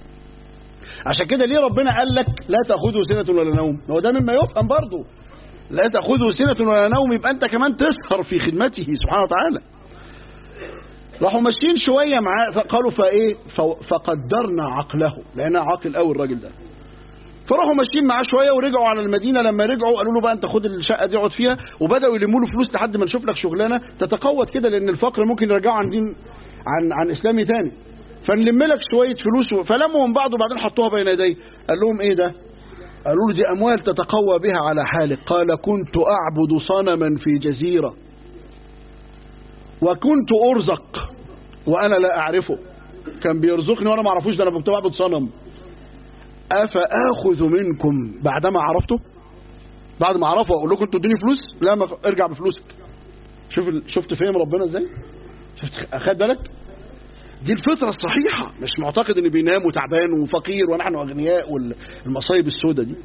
A: عشان كده ليه ربنا قال لك لا تاخذه سنه ولا نوم هو ده مما يفهم برضه لا تأخذه سنة ولا نوم يبقى أنت كمان تسهر في خدمته سبحانه وتعالى راحوا ماشيين شوية معاه قالوا فإيه فقدرنا عقله لأنه عاقل قوي الراجل ده فراحوا ماشيين معاه شوية ورجعوا على المدينة لما رجعوا قالوا له بقى أنت خد الشقة دي اقعد فيها وبدأوا يلموا له فلوس لحد ما نشوف لك شغلانة تتقوت كده لأن الفقر ممكن يرجعوا عن دين عن عن إسلامي تاني فنلم لك شوية فلوس فلموا من بعض وبعدين حطوها بين يديه قال لهم إيه ده قالوا له دي أموال تتقوى بها على حالك قال كنت أعبد صنما في جزيرة وكنت أرزق وأنا لا أعرفه كان بيرزقني وأنا ما أعرفوش ده أنا كنت بعبد صنم أفآخذ منكم بعدما عرفته بعد ما أعرفه أقول لكم انتوا ادوني فلوس لا ما ارجع بفلوسك شوف ال... شفت فهم ربنا ازاي شفت أخد بالك دي الفطرة الصحيحة مش معتقد ان بينام وتعبان وفقير ونحن اغنياء والمصايب السوداء دي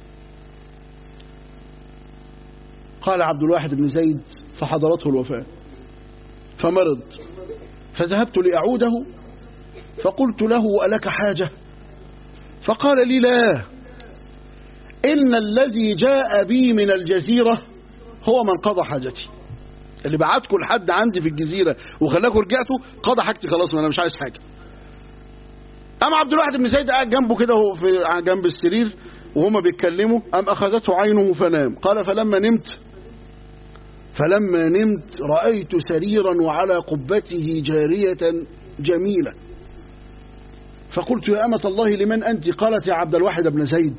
A: قال عبد الواحد بن زيد فحضرته الوفاة فمرض فذهبت لأعوده فقلت له ألك حاجة فقال لي لا إن الذي جاء بي من الجزيرة هو من قضى حاجتي اللي بعتكم لحد عندي في الجزيرة وخلاكم رجعتوا قضى حاجتي خلاص ما انا مش عايز حاجة أما عبد الواحد بن زيد قاعد جنبه كده وهو في جنب السرير وهما بيتكلموا أم أخذته عينه فنام قال فلما نمت فلما نمت رأيت سريرا وعلى قبته جارية جميلة فقلت يا أمة الله لمن أنت قالت يا عبد الواحد بن زيد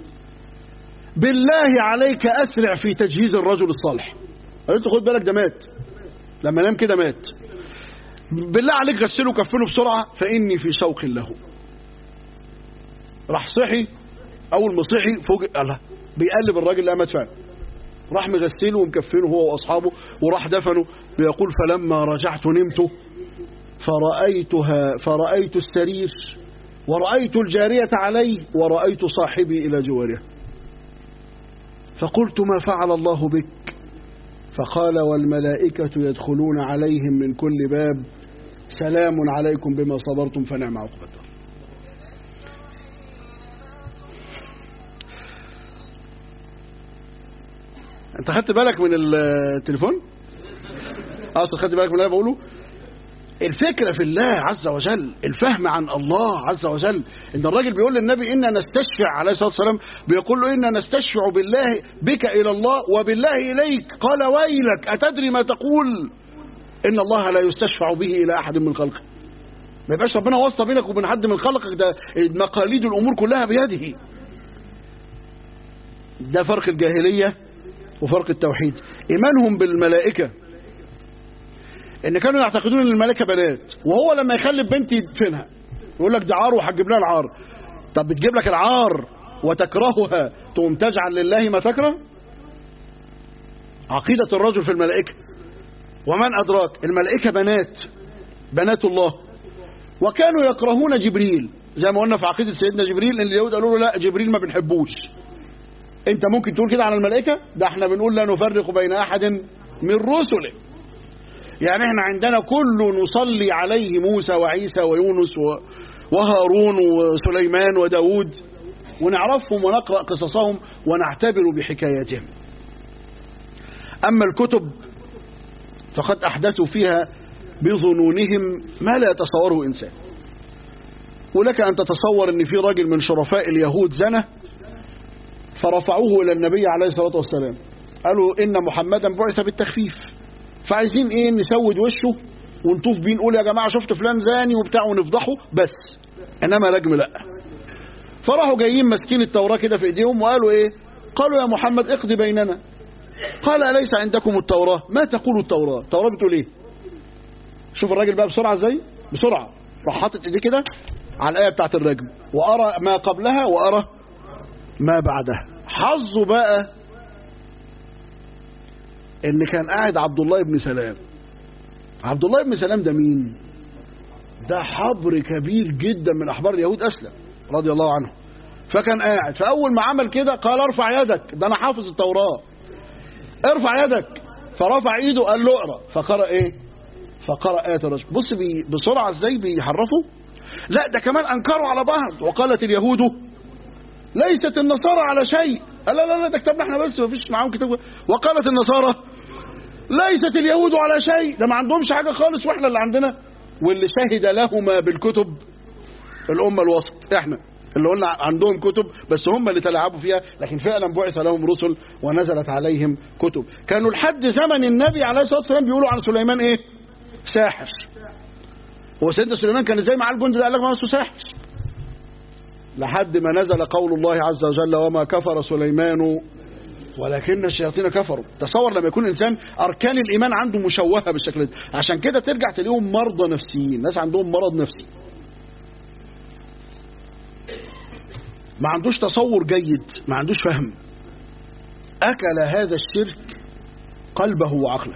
A: بالله عليك أسرع في تجهيز الرجل الصالح قلت خد بالك ده مات لما نام كده مات بالله عليك غسله وكفله بسرعة فإني في شوق له راح صحي أول ما صحي فوق الله بيقلب الراجل اللي مات فعلا راح مغسله ومكفنه هو وأصحابه وراح دفنه بيقول فلما رجعت نمت فرأيتها فرأيت السرير ورأيت الجارية عليه ورأيت صاحبي إلى جواره فقلت ما فعل الله بك فقال والملائكة يدخلون عليهم من كل باب سلام عليكم بما صبرتم فنعم عقبى الدار انت خدت بالك من التليفون اصلا خدت بالك من اللي انا بقوله الفكرة في الله عز وجل الفهم عن الله عز وجل ان الراجل بيقول للنبي إنا نستشفع عليه الصلاة والسلام بيقول له إنا نستشفع بالله بك إلى الله وبالله إليك قال ويلك أتدري ما تقول إن الله لا يستشفع به إلى أحد من خلقه ما يبقاش ربنا واسطة بينك وبين حد من خلقك ده مقاليد الأمور كلها بيده ده فرق الجاهلية وفرق التوحيد إيمانهم بالملائكة إن كانوا يعتقدون إن الملائكة بنات وهو لما يخلف بنت يدفنها يقول لك ده عار وهتجيب لها العار طب بتجيب لك العار وتكرهها تقوم تجعل لله ما تكره عقيدة الرجل في الملائكة ومن أدراك الملائكة بنات بنات الله وكانوا يكرهون جبريل زي ما قلنا في عقيدة سيدنا جبريل ان اليهود قالوا له لا جبريل ما بنحبوش انت ممكن تقول كده عن الملائكة ده احنا بنقول لا نفرق بين احد من رسله يعني احنا عندنا كل نصلي عليه موسى وعيسى ويونس وهارون وسليمان وداود ونعرفهم ونقرأ قصصهم ونعتبر بحكاياتهم أما الكتب فقد أحدثوا فيها بظنونهم ما لا يتصوره إنسان ولك أن تتصور أن في راجل من شرفاء اليهود زنى فرفعوه إلى النبي عليه الصلاة والسلام قالوا إن محمدا بعث بالتخفيف فعايزين إيه نسود وشه ونطوف بيه نقول يا جماعة شفت فلان زاني وبتاع ونفضحه بس إنما رجم لا فراحوا جايين ماسكين التوراة كده في إيديهم وقالوا إيه قالوا يا محمد اقضي بيننا قال أليس عندكم التوراة ما تقول التوراة التوراة بتقول إيه شوف الراجل بقى بسرعة ازاي بسرعة راح حاطط ايديه كده على الآية بتاعت الرجم وأرى ما قبلها وأرى ما بعدها حظه بقى ان كان قاعد عبد الله بن سلام عبد الله بن سلام ده مين ده حبر كبير جدا من احبار اليهود اسلم رضي الله عنه فكان قاعد فاول ما عمل كده قال ارفع يدك ده انا حافظ التوراة ارفع يدك فرفع ايده قال له اقرا فقرأ ايه فقرأ آية الرجم بص بي بسرعة ازاي بيحرفوا لا ده كمان انكروا على بعض وقالت اليهود ليست النصارى على شيء لا لا لا ده كتابنا احنا بس مفيش معاهم كتاب وقالت النصارى ليست اليهود على شيء ده ما عندهمش حاجة خالص واحنا اللي عندنا واللي شهد لهما بالكتب الأمة الوسط احنا اللي قلنا عندهم كتب بس هم اللي تلعبوا فيها لكن فعلا بعث لهم رسل ونزلت عليهم كتب كانوا لحد زمن النبي عليه الصلاة والسلام بيقولوا عن سليمان ايه ساحر هو سيدنا سليمان كان ازاي مع الجند ده قال لك ما هو ساحر لحد ما نزل قول الله عز وجل وما كفر سليمان ولكن الشياطين كفروا تصور لما يكون انسان اركان الايمان عنده مشوهه بالشكل ده عشان كده ترجع تلاقيهم مرضى نفسيين ناس عندهم مرض نفسي ما عندوش تصور جيد ما عندوش فهم اكل هذا الشرك قلبه وعقله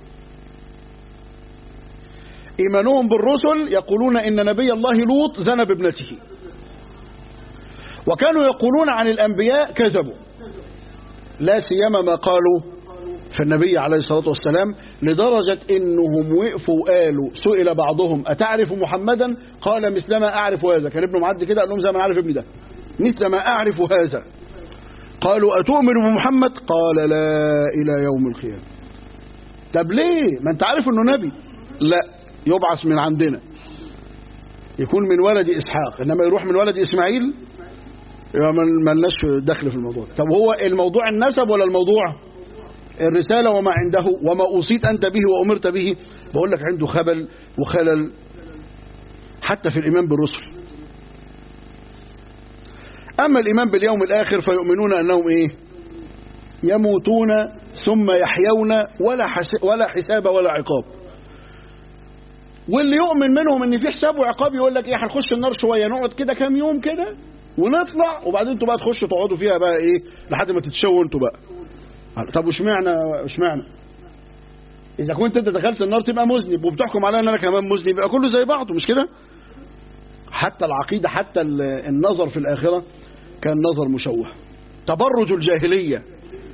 A: إيمانهم بالرسل يقولون إن نبي الله لوط زنى بابنته وكانوا يقولون عن الأنبياء كذبوا لا سيما ما قالوا في النبي عليه الصلاة والسلام لدرجة إنهم وقفوا وقالوا سئل بعضهم أتعرف محمدا قال مثلما أعرف هذا كان ابنه معدي كده قال لهم زي ما أعرف ابني ده مثل ما أعرف هذا قالوا أتؤمن بمحمد قال لا إلى يوم القيامة طب ليه ما انت عارف انه نبي لا يبعث من عندنا يكون من ولد إسحاق إنما يروح من ولد إسماعيل يبقى ما لناش دخل في الموضوع طب هو الموضوع النسب ولا الموضوع الرسالة وما عنده وما أوصيت أنت به وأمرت به بقول لك عنده خبل وخلل حتى في الإيمان بالرسل أما الإيمان باليوم الآخر فيؤمنون أنهم إيه يموتون ثم يحيون ولا, ولا حساب ولا عقاب واللي يؤمن منهم ان في حساب وعقاب يقول لك ايه هنخش النار شويه نقعد كده كام يوم كده ونطلع وبعدين انتوا بقى تخشوا تقعدوا فيها بقى ايه لحد ما تتشووا انتوا بقى طب واشمعنى اشمعنى اذا كنت انت دخلت النار تبقى مذنب وبتحكم عليا ان انا كمان مذنب يبقى كله زي بعضه مش كده حتى العقيده حتى النظر في الاخره كان نظر مشوه تبرج الجاهليه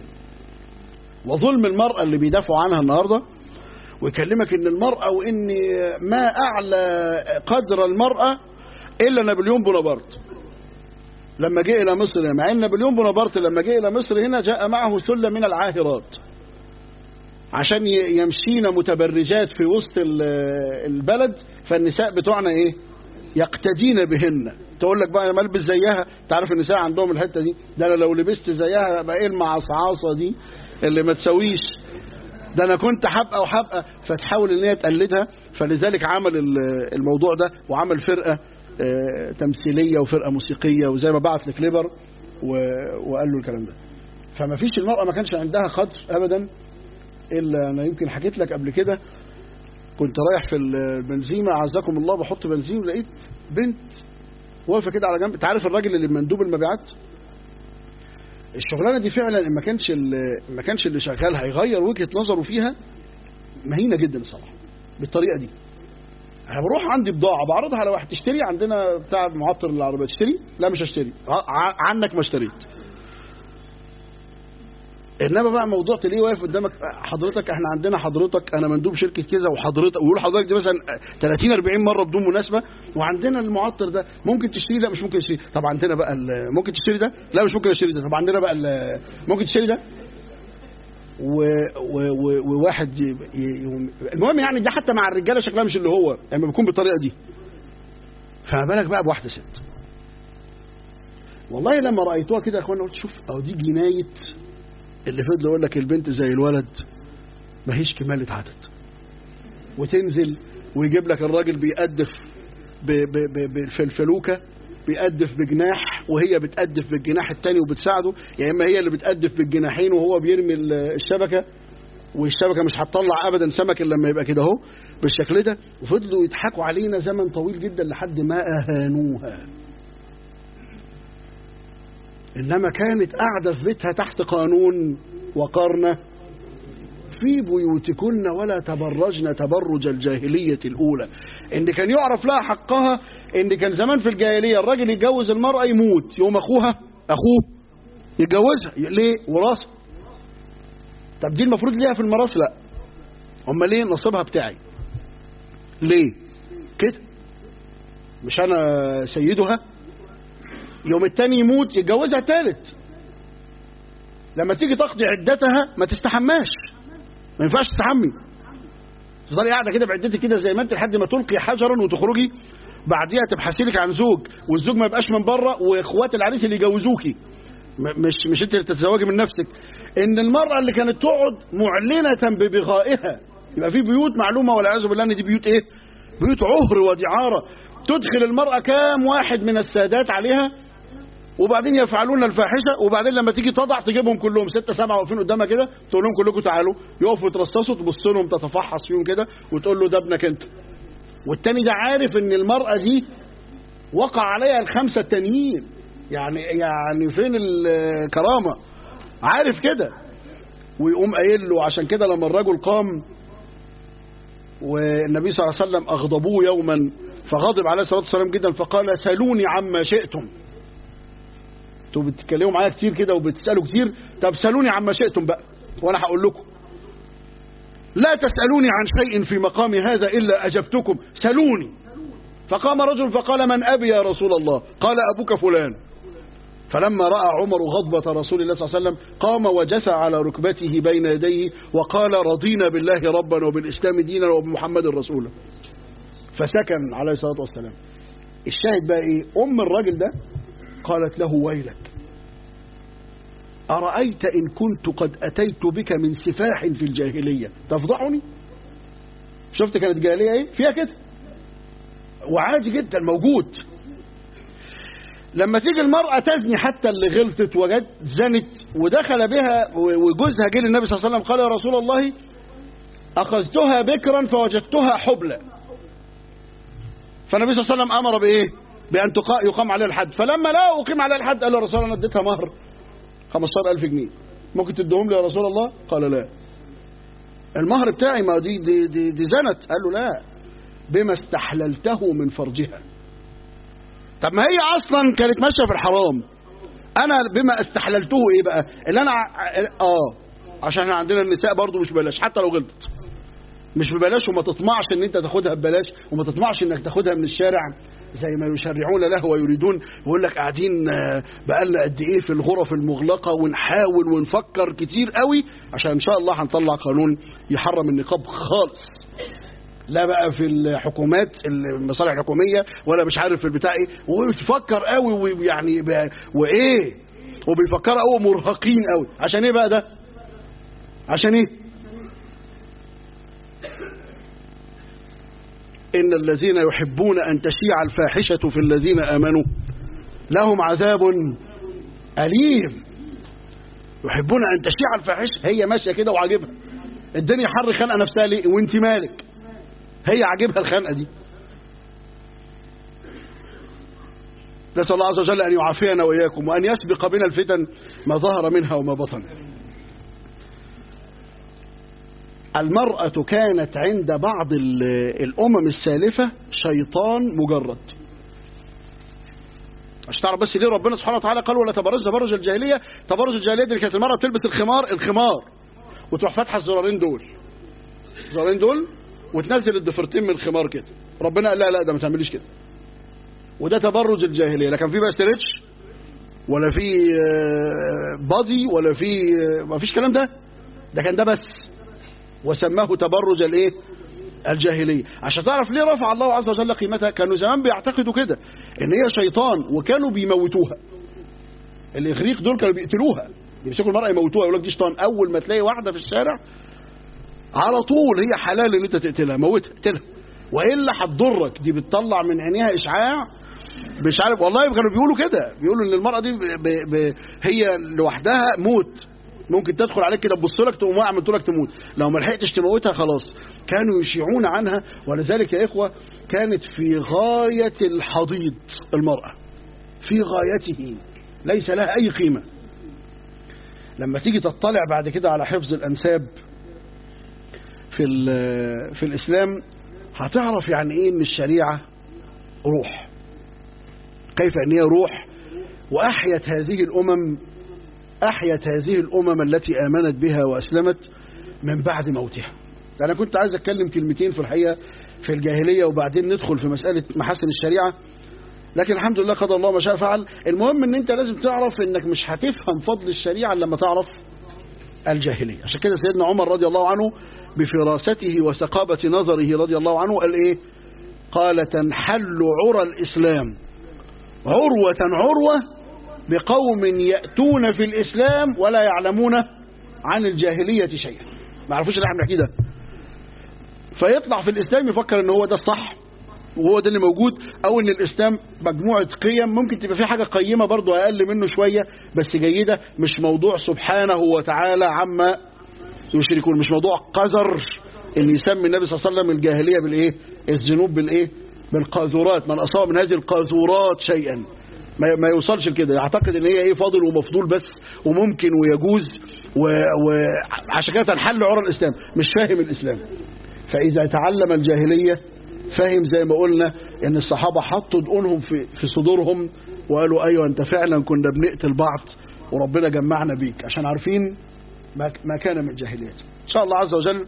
A: وظلم المرأة اللي بيدافعوا عنها النهارده ويكلمك ان المرأة وان ما اعلى قدر المرأة الا نابليون بونابرت لما جاء الى مصر مع ان نابليون بونابرت لما جاء الى مصر هنا جاء معه سلة من العاهرات عشان يمشين متبرجات في وسط البلد فالنساء بتوعنا ايه يقتدين بهن تقول لك بقى انا ملبس زيها تعرف النساء عندهم الحته دي ده انا لو لبست زيها بقى ايه المعصعاصه دي اللي ما تسويش ده انا كنت حبقى وحبقى فتحاول ان هي تقلدها فلذلك عمل ال- الموضوع ده وعمل فرقه آه، تمثيليه وفرقه موسيقيه وزي ما بعت لكليبر و- وقال له الكلام ده فما فيش المرأة ما كانش عندها خدر أبدا إلا أنا يمكن حكيت لك قبل كده كنت رايح في البنزيمة عزكم الله بحط بنزين ولقيت بنت واقفة كده على جنب أنت عارف الراجل اللي مندوب المبيعات الشغلانة دي فعلا ما كانش ال- ما كانش اللي شغالها هيغير وجهة نظره فيها مهينة جدا الصراحة بالطريقة دي انا بروح عندي بضاعة بعرضها على واحد تشتري عندنا بتاع معطر العربية تشتري لا مش هشتري ع- عنك ما اشتريت انما بقى موضوع تلاقيه واقف قدامك حضرتك احنا عندنا حضرتك انا مندوب شركه كذا وحضرتك ويقول حضرتك دي مثلا 30 40 مره بدون مناسبه وعندنا المعطر ده ممكن تشتري ده مش ممكن تشتري طب عندنا بقى ال- ممكن تشتري ده لا مش ممكن اشتري ده طب عندنا بقى ال- ممكن تشتري ده و... و... و... وواحد ي... ي... المهم يعني ده حتى مع الرجاله شكلها مش اللي هو لما يعني بيكون بالطريقه دي فما بالك بقى بواحده ست والله لما رايتوها كده يا اخوانا قلت شوف اهو دي جنايه اللي فضل يقول لك البنت زي الولد ما هيش كمالة عدد وتنزل ويجيب لك الراجل بيقدف ب- ب- ب- ب- في الفلوكة بيقدف بجناح وهي بتقدف بالجناح التاني وبتساعده يا اما هي اللي بتقدف بالجناحين وهو بيرمي ال- الشبكة والشبكة مش هتطلع ابدا سمك الا لما يبقى كده اهو بالشكل ده وفضلوا يضحكوا علينا زمن طويل جدا لحد ما اهانوها إنما كانت قاعدة في بيتها تحت قانون وقرن في بيوتكن ولا تبرجن تبرج الجاهلية الأولى إن كان يعرف لها حقها إن كان زمان في الجاهلية الراجل يتجوز المرأة يموت يوم أخوها أخوه يتجوزها ليه وراثة طب دي المفروض ليها في الميراث لا أما ليه نصيبها بتاعي ليه كده مش أنا سيدها يوم التاني يموت يتجوزها تالت لما تيجي تقضي عدتها ما تستحماش ما ينفعش تستحمي تفضلي قاعده كده بعدتك كده زي ما انت لحد ما تلقي حجرا وتخرجي بعديها تبحثي لك عن زوج والزوج ما يبقاش من بره واخوات العريس اللي يجوزوكي م- مش مش انت اللي تتزوجي من نفسك ان المراه اللي كانت تقعد معلنه ببغائها يبقى في بيوت معلومه والعياذ بالله ان دي بيوت ايه بيوت عهر ودعاره تدخل المراه كام واحد من السادات عليها وبعدين يفعلون الفاحشه وبعدين لما تيجي تضع تجيبهم كلهم ستة سبعة واقفين قدامها كده تقول لهم كلكم تعالوا يقفوا يترصصوا تبص لهم تتفحص فيهم كده وتقول له ده ابنك انت والتاني ده عارف ان المرأة دي وقع عليها الخمسة التانيين يعني يعني فين الكرامة عارف كده ويقوم قايل له عشان كده لما الرجل قام والنبي صلى الله عليه وسلم أغضبوه يوما فغضب عليه الصلاة والسلام جدا فقال سلوني عما شئتم انتوا بتتكلموا معايا كتير كده وبتسالوا كتير طب سالوني عما شئتم بقى وانا هقول لكم لا تسالوني عن شيء في مقام هذا الا اجبتكم سالوني فقام رجل فقال من ابي يا رسول الله قال ابوك فلان فلما راى عمر غضبه رسول الله صلى الله عليه وسلم قام وجسى على ركبته بين يديه وقال رضينا بالله ربا وبالاسلام دينا وبمحمد رسولا فسكن عليه الصلاه والسلام الشاهد بقى ايه ام الراجل ده قالت له ويلك أرأيت إن كنت قد أتيت بك من سفاح في الجاهلية تفضحني شفت كانت جاهلية ايه فيها كده وعادي جدا موجود لما تيجي المرأة تزني حتى اللي غلطت وجد زنت ودخل بها وجوزها جه للنبي صلى الله عليه وسلم قال يا رسول الله أخذتها بكرا فوجدتها حبلى فالنبي صلى الله عليه وسلم أمر بإيه بأن تقا- يقام عليها الحد فلما لا أقيم عليها الحد قال له يا رسول الله أنا اديتها مهر 15000 جنيه ممكن تديهم لي يا رسول الله قال لا المهر بتاعي ما دي دي دي, دي زنت قال له لا بما استحللته من فرجها طب ما هي اصلا كانت ماشيه في الحرام انا بما استحللته ايه بقى اللي انا ع- اه عشان احنا عندنا النساء برضو مش ببلاش حتى لو غلطت مش ببلاش وما تطمعش ان انت تاخدها ببلاش وما تطمعش انك تاخدها من الشارع زي ما يشرعون له ويريدون يقول لك قاعدين آه، بقالنا قد ايه في الغرف المغلقه ونحاول ونفكر كتير قوي عشان ان شاء الله هنطلع قانون يحرم النقاب خالص لا بقى في الحكومات المصالح الحكوميه ولا مش عارف في البتاع ايه ويفكر قوي ويعني ب- وايه وبيفكروا قوي مرهقين قوي عشان ايه بقى ده عشان ايه إن الذين يحبون أن تشيع الفاحشة في الذين آمنوا لهم عذاب أليم يحبون أن تشيع الفاحشة هي ماشية كده وعاجبها الدنيا حر خانقة نفسها ليه وانت مالك هي عاجبها الخنقة دي نسأل الله عز وجل أن يعافينا وإياكم وأن يسبق بنا الفتن ما ظهر منها وما بطن المرأة كانت عند بعض الأمم السالفة شيطان مجرد عشان تعرف بس ليه ربنا سبحانه وتعالى قال ولا تبرج تبرج الجاهلية تبرج الجاهلية دي كانت المرأة بتلبس الخمار الخمار وتروح فاتحة الزرارين دول الزرارين دول وتنزل الضفرتين من الخمار كده ربنا قال لا لا ده ما تعمليش كده وده تبرج الجاهلية لا كان في بقى ستريتش ولا في بادي ولا في ما فيش كلام ده ده كان ده بس وسماه تبرج الايه الجاهلية عشان تعرف ليه رفع الله عز وجل قيمتها كانوا زمان بيعتقدوا كده ان هي شيطان وكانوا بيموتوها الاغريق دول كانوا بيقتلوها يمسكوا المرأة يموتوها يقول لك دي شيطان اول ما تلاقي واحدة في الشارع على طول هي حلال ان انت تقتلها موتها اقتلها والا هتضرك دي بتطلع من عينيها اشعاع مش عارف والله كانوا بيقولوا كده بيقولوا ان المرأة دي ب ب هي لوحدها موت ممكن تدخل عليك كده تبص لك تقوم واقع من طولك تموت لو ما لحقتش تموتها خلاص كانوا يشيعون عنها ولذلك يا إخوة كانت في غاية الحضيض المرأة في غايته ليس لها أي قيمة لما تيجي تطلع بعد كده على حفظ الأنساب في, في الإسلام هتعرف يعني إيه إن الشريعة روح كيف أن هي روح وأحيت هذه الأمم أحيت هذه الأمم التي آمنت بها وأسلمت من بعد موتها أنا كنت عايز أتكلم كلمتين في الحقيقة في الجاهلية وبعدين ندخل في مسألة محاسن الشريعة لكن الحمد لله قدر الله ما شاء فعل المهم ان انت لازم تعرف انك مش هتفهم فضل الشريعة لما تعرف الجاهلية عشان كده سيدنا عمر رضي الله عنه بفراسته وثقابة نظره رضي الله عنه قال ايه قال تنحل عرى الإسلام عروة عروة بقوم يأتون في الإسلام ولا يعلمون عن الجاهلية شيئا ما يعرفوش اللي احنا بنحكيه ده فيطلع في الإسلام يفكر ان هو ده الصح وهو ده اللي موجود او ان الاسلام مجموعة قيم ممكن تبقى فيه حاجة قيمة برضو اقل منه شوية بس جيدة مش موضوع سبحانه وتعالى عما يشركون مش موضوع قذر ان يسمي النبي صلى الله عليه وسلم الجاهلية بالايه الذنوب بالايه بالقاذورات من اصاب من هذه القاذورات شيئا ما ما يوصلش لكده يعتقد ان هي ايه فاضل ومفضول بس وممكن ويجوز وعشان كده تنحل عرى الاسلام مش فاهم الاسلام فاذا تعلم الجاهليه فاهم زي ما قلنا ان الصحابه حطوا دقونهم في في صدورهم وقالوا ايوه انت فعلا كنا بنقتل بعض وربنا جمعنا بيك عشان عارفين ما كان من الجاهليه ان شاء الله عز وجل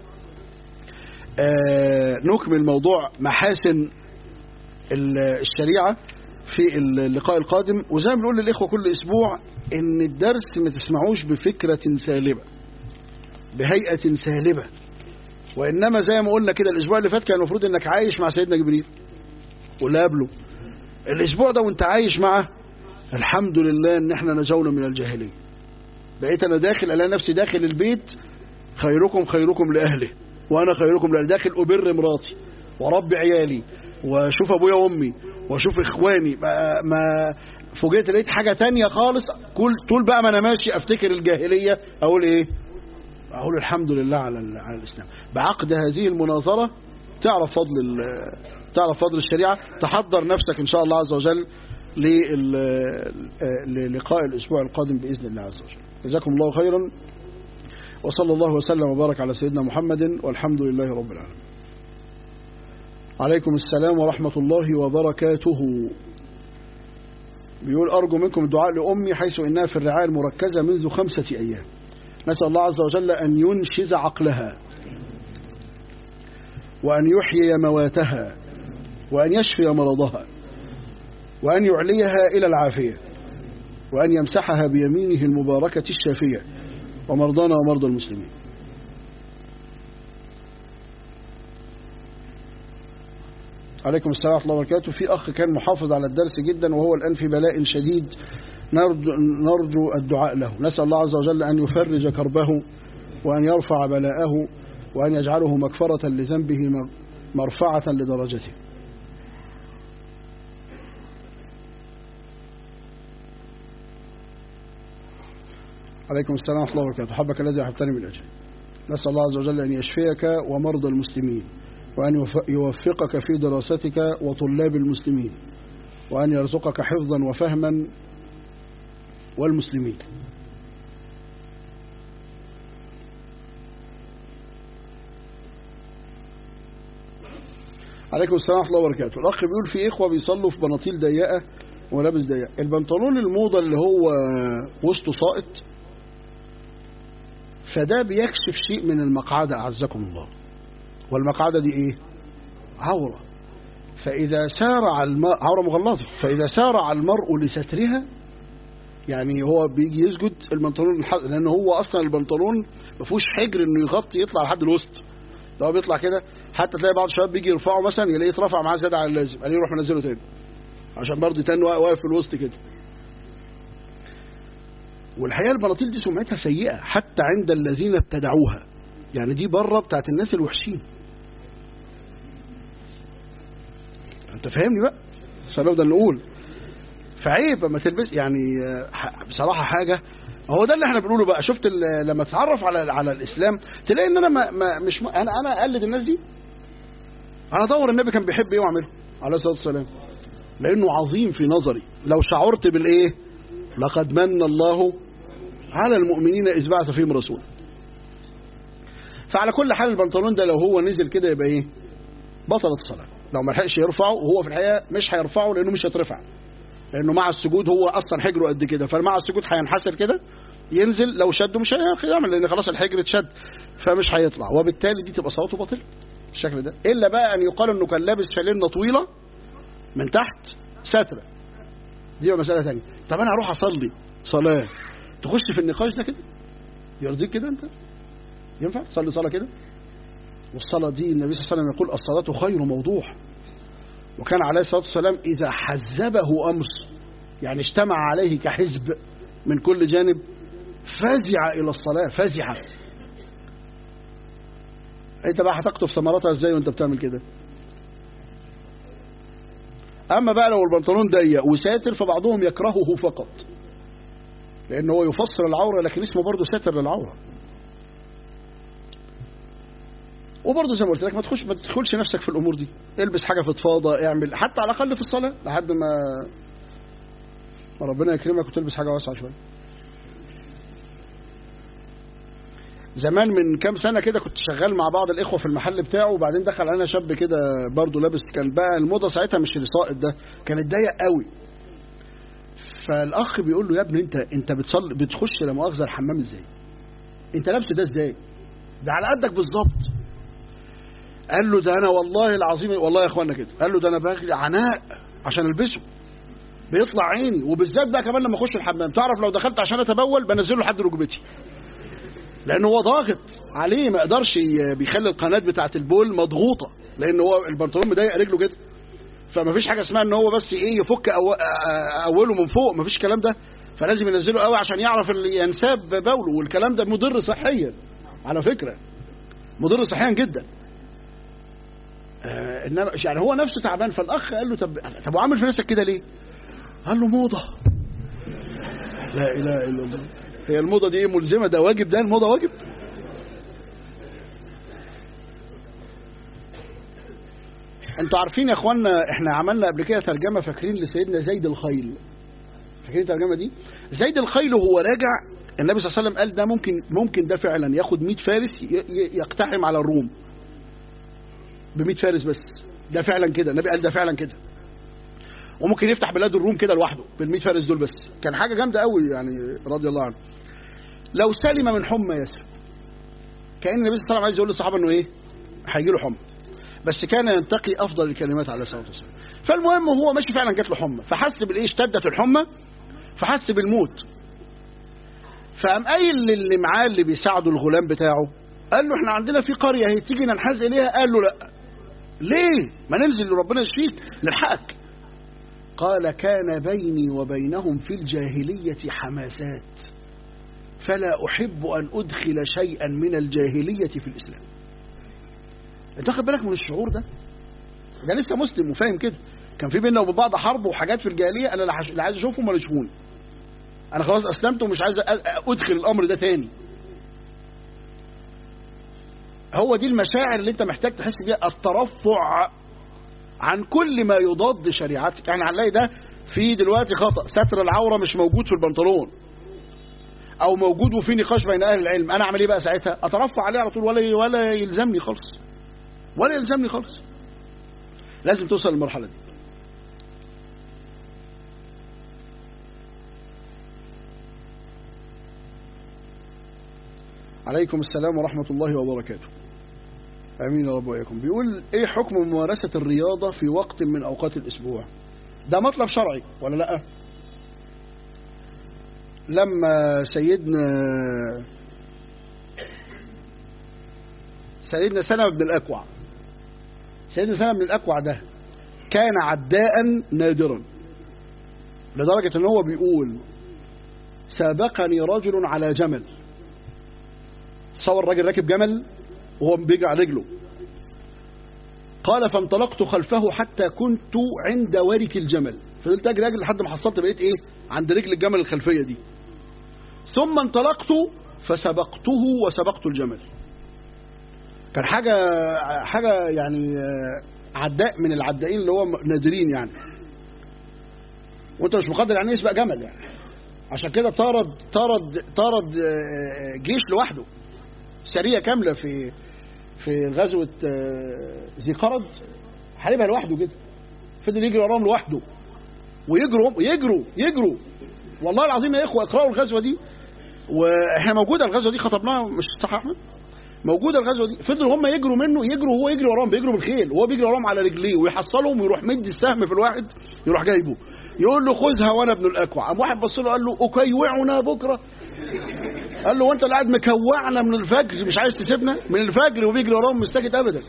A: آه نكمل موضوع محاسن الشريعه في اللقاء القادم وزي ما بنقول للإخوة كل أسبوع إن الدرس ما تسمعوش بفكرة سالبة بهيئة سالبة وإنما زي ما قلنا كده الأسبوع اللي فات كان المفروض إنك عايش مع سيدنا جبريل واللي قبله الأسبوع ده وأنت عايش معه الحمد لله إن إحنا نجونا من الجاهلية بقيت أنا داخل ألاقي نفسي داخل البيت خيركم خيركم لأهله وأنا خيركم لأهله داخل أبر مراتي وربي عيالي واشوف ابويا وامي واشوف اخواني ما, ما فوجئت لقيت حاجة تانية خالص كل طول بقى ما انا ماشي افتكر الجاهلية اقول ايه اقول الحمد لله على على الاسلام بعقد هذه المناظرة تعرف فضل تعرف فضل الشريعة تحضر نفسك ان شاء الله عز وجل للقاء الاسبوع القادم باذن الله عز وجل جزاكم الله خيرا وصلى الله وسلم وبارك على سيدنا محمد والحمد لله رب العالمين عليكم السلام ورحمة الله وبركاته بيقول أرجو منكم الدعاء لأمي حيث إنها في الرعاية المركزة منذ خمسة أيام نسأل الله عز وجل أن ينشز عقلها وأن يحيي مواتها وأن يشفي مرضها وأن يعليها إلى العافية وأن يمسحها بيمينه المباركة الشافية ومرضانا ومرضى المسلمين عليكم السلام ورحمة الله وبركاته في أخ كان محافظ على الدرس جدا وهو الآن في بلاء شديد نرجو, نرجو الدعاء له نسأل الله عز وجل أن يفرج كربه وأن يرفع بلاءه وأن يجعله مكفرة لذنبه مرفعة لدرجته عليكم السلام ورحمة الله وبركاته حبك الذي أحبتني من أجل نسأل الله عز وجل أن يشفيك ومرضى المسلمين وأن يوفقك في دراستك وطلاب المسلمين وأن يرزقك حفظا وفهما والمسلمين عليكم السلام ورحمة الله وبركاته الأخ بيقول في إخوة بيصلوا في بناطيل ضيقة ولابس ضيق البنطلون الموضة اللي هو وسطه ساقط فده بيكشف شيء من المقعدة أعزكم الله والمقعدة دي إيه عورة فإذا سارع المرء عورة مغلظة فإذا سارع المرء لسترها يعني هو بيجي يسجد البنطلون لأن هو أصلا البنطلون ما فيهوش حجر إنه يغطي يطلع لحد الوسط ده هو بيطلع كده حتى تلاقي بعض الشباب بيجي يرفعه مثلا يلاقيه اترفع معاه زيادة على اللازم قال يروح منزله تاني عشان برضه تاني واقف في الوسط كده والحقيقة البناطيل دي سمعتها سيئة حتى عند الذين ابتدعوها يعني دي بره بتاعت الناس الوحشين انت فاهمني بقى فنفضل نقول فعيب اما تلبس يعني بصراحة حاجة هو ده اللي احنا بنقوله بقى شفت لما تتعرف على على الاسلام تلاقي ان انا ما ما مش ما انا انا اقلد الناس دي انا ادور النبي كان بيحب ايه واعمله عليه الصلاه والسلام لانه عظيم في نظري لو شعرت بالايه لقد من الله على المؤمنين اذ بعث فيهم رسول فعلى كل حال البنطلون ده لو هو نزل كده يبقى ايه بطلت الصلاه لو ما لحقش يرفعه وهو في الحقيقه مش هيرفعه لانه مش هيترفع لانه مع السجود هو اصلا حجره قد كده فمع السجود هينحسر كده ينزل لو شده مش هيعمل لان خلاص الحجر اتشد فمش هيطلع وبالتالي دي تبقى صلاته باطله بالشكل ده الا بقى ان يقال انه كان لابس فانلة طويله من تحت ستره دي مساله ثانيه طب انا هروح اصلي صلاه تخش في النقاش ده كده يرضيك كده انت ينفع تصلي صلاه كده والصلاه دي النبي صلى الله عليه وسلم يقول الصلاه خير موضوع وكان عليه الصلاه والسلام اذا حزبه امر يعني اجتمع عليه كحزب من كل جانب فزع إلى الصلاة فزع انت بقى هتقطف ثمراتها ازاي وانت بتعمل كده اما بقى لو البنطلون ضيق وساتر فبعضهم يكرهه فقط لان هو يفسر العورة لكن اسمه برضه ساتر للعورة وبرضه زي ما قلت لك ما تخش ما تدخلش نفسك في الامور دي البس حاجه فضفاضه اعمل حتى على الاقل في الصلاه لحد ما ما ربنا يكرمك وتلبس حاجه واسعه شويه زمان من كام سنة كده كنت شغال مع بعض الإخوة في المحل بتاعه وبعدين دخل علينا شاب كده برضه لابس كان بقى الموضة ساعتها مش السائط ده كانت ضيق قوي فالأخ بيقول له يا ابني أنت أنت بتصل بتخش لا مؤاخذة الحمام إزاي؟ أنت لابس ده إزاي؟ ده على قدك بالظبط قال له ده أنا والله العظيم والله يا إخوانا كده قال له ده أنا باخد عناء عشان ألبسه بيطلع عيني وبالذات بقى كمان لما اخش الحمام تعرف لو دخلت عشان اتبول بنزله لحد ركبتي لان هو ضاغط عليه ما يقدرش بيخلي القناه بتاعه البول مضغوطه لان هو البنطلون مضايق رجله كده فما فيش حاجه اسمها ان هو بس ايه يفك أو اوله من فوق ما فيش الكلام ده فلازم ينزله قوي عشان يعرف ينساب بوله والكلام ده مضر صحيا على فكره مضر صحيا جدا آه انما يعني هو نفسه تعبان فالاخ قال له طب طب وعامل في نفسك كده ليه؟ قال له موضه لا اله الا الله هي الموضة دي ايه ملزمة ده واجب ده الموضة واجب انتوا عارفين يا اخوانا احنا عملنا قبل كده ترجمة فاكرين لسيدنا زيد الخيل فاكرين الترجمة دي زيد الخيل وهو راجع النبي صلى الله عليه وسلم قال ده ممكن ممكن ده فعلا ياخد 100 فارس يقتحم على الروم ب 100 فارس بس ده فعلا كده النبي قال ده فعلا كده وممكن يفتح بلاد الروم كده لوحده بال100 فارس دول بس كان حاجه جامده قوي يعني رضي الله عنه لو سلم من حمى ياسر كان النبي صلى الله عليه وسلم عايز يقول للصحابه انه ايه هيجي له حمى بس كان ينتقي افضل الكلمات عليه الصلاه والسلام فالمهم هو ماشي فعلا جات له حمى فحس بالايه اشتدت الحمى فحس بالموت فقام قايل للي معاه اللي بيساعده الغلام بتاعه قال له احنا عندنا في قريه هي تيجي ننحاز اليها قال له لا ليه ما ننزل لربنا يشفيك نلحقك قال كان بيني وبينهم في الجاهلية حماسات فلا أحب أن أدخل شيئا من الجاهلية في الإسلام انت واخد بالك من الشعور ده ده لسه مسلم وفاهم كده كان في بيننا وبين بعض حرب وحاجات في الجاهليه انا لا عايز اشوفهم ولا يشوفوني انا خلاص اسلمت ومش عايز ادخل الامر ده تاني هو دي المشاعر اللي انت محتاج تحس بيها الترفع عن كل ما يضاد شريعتك يعني هنلاقي ده في دلوقتي خطأ ستر العورة مش موجود في البنطلون او موجود وفي نقاش بين اهل العلم انا اعمل ايه بقى ساعتها اترفع عليه على طول ولا ولا يلزمني خالص ولا يلزمني خالص لازم توصل للمرحلة دي عليكم السلام ورحمة الله وبركاته امين يا رب واياكم بيقول ايه حكم ممارسة الرياضة في وقت من اوقات الاسبوع ده مطلب شرعي ولا لا لما سيدنا سيدنا سلمة بن الاكوع سيدنا سلمة بن الاكوع ده كان عداء نادرا لدرجة ان هو بيقول سابقني رجل على جمل تصور راجل راكب جمل وهو بيجري على رجله قال فانطلقت خلفه حتى كنت عند ورك الجمل فضلت اجري اجري لحد ما حصلت بقيت ايه عند رجل الجمل الخلفيه دي ثم انطلقت فسبقته وسبقت الجمل كان حاجه حاجه يعني عداء من العدائين اللي هو نادرين يعني وانت مش مقدر يعني يسبق جمل يعني عشان كده طارد طارد طارد جيش لوحده سريه كامله في في غزوة ذي قرد حاربها لوحده كده فضل يجري وراهم لوحده ويجروا يجروا يجروا والله العظيم يا اخوه اقرأوا الغزوة دي واحنا موجودة الغزوة دي خطبناها مش صح احمد موجودة الغزوة دي فضلوا هم يجروا منه يجروا وهو يجري وراهم بيجروا بالخيل وهو بيجري وراهم على رجليه ويحصلهم ويروح مدي السهم في الواحد يروح جايبه يقول له خذها وانا ابن الاكوع قام واحد بص له قال له اكيوعنا بكره قال له وانت اللي قاعد مكوعنا من الفجر مش عايز تسيبنا من الفجر وبيجري وراهم مش ساكت ابدا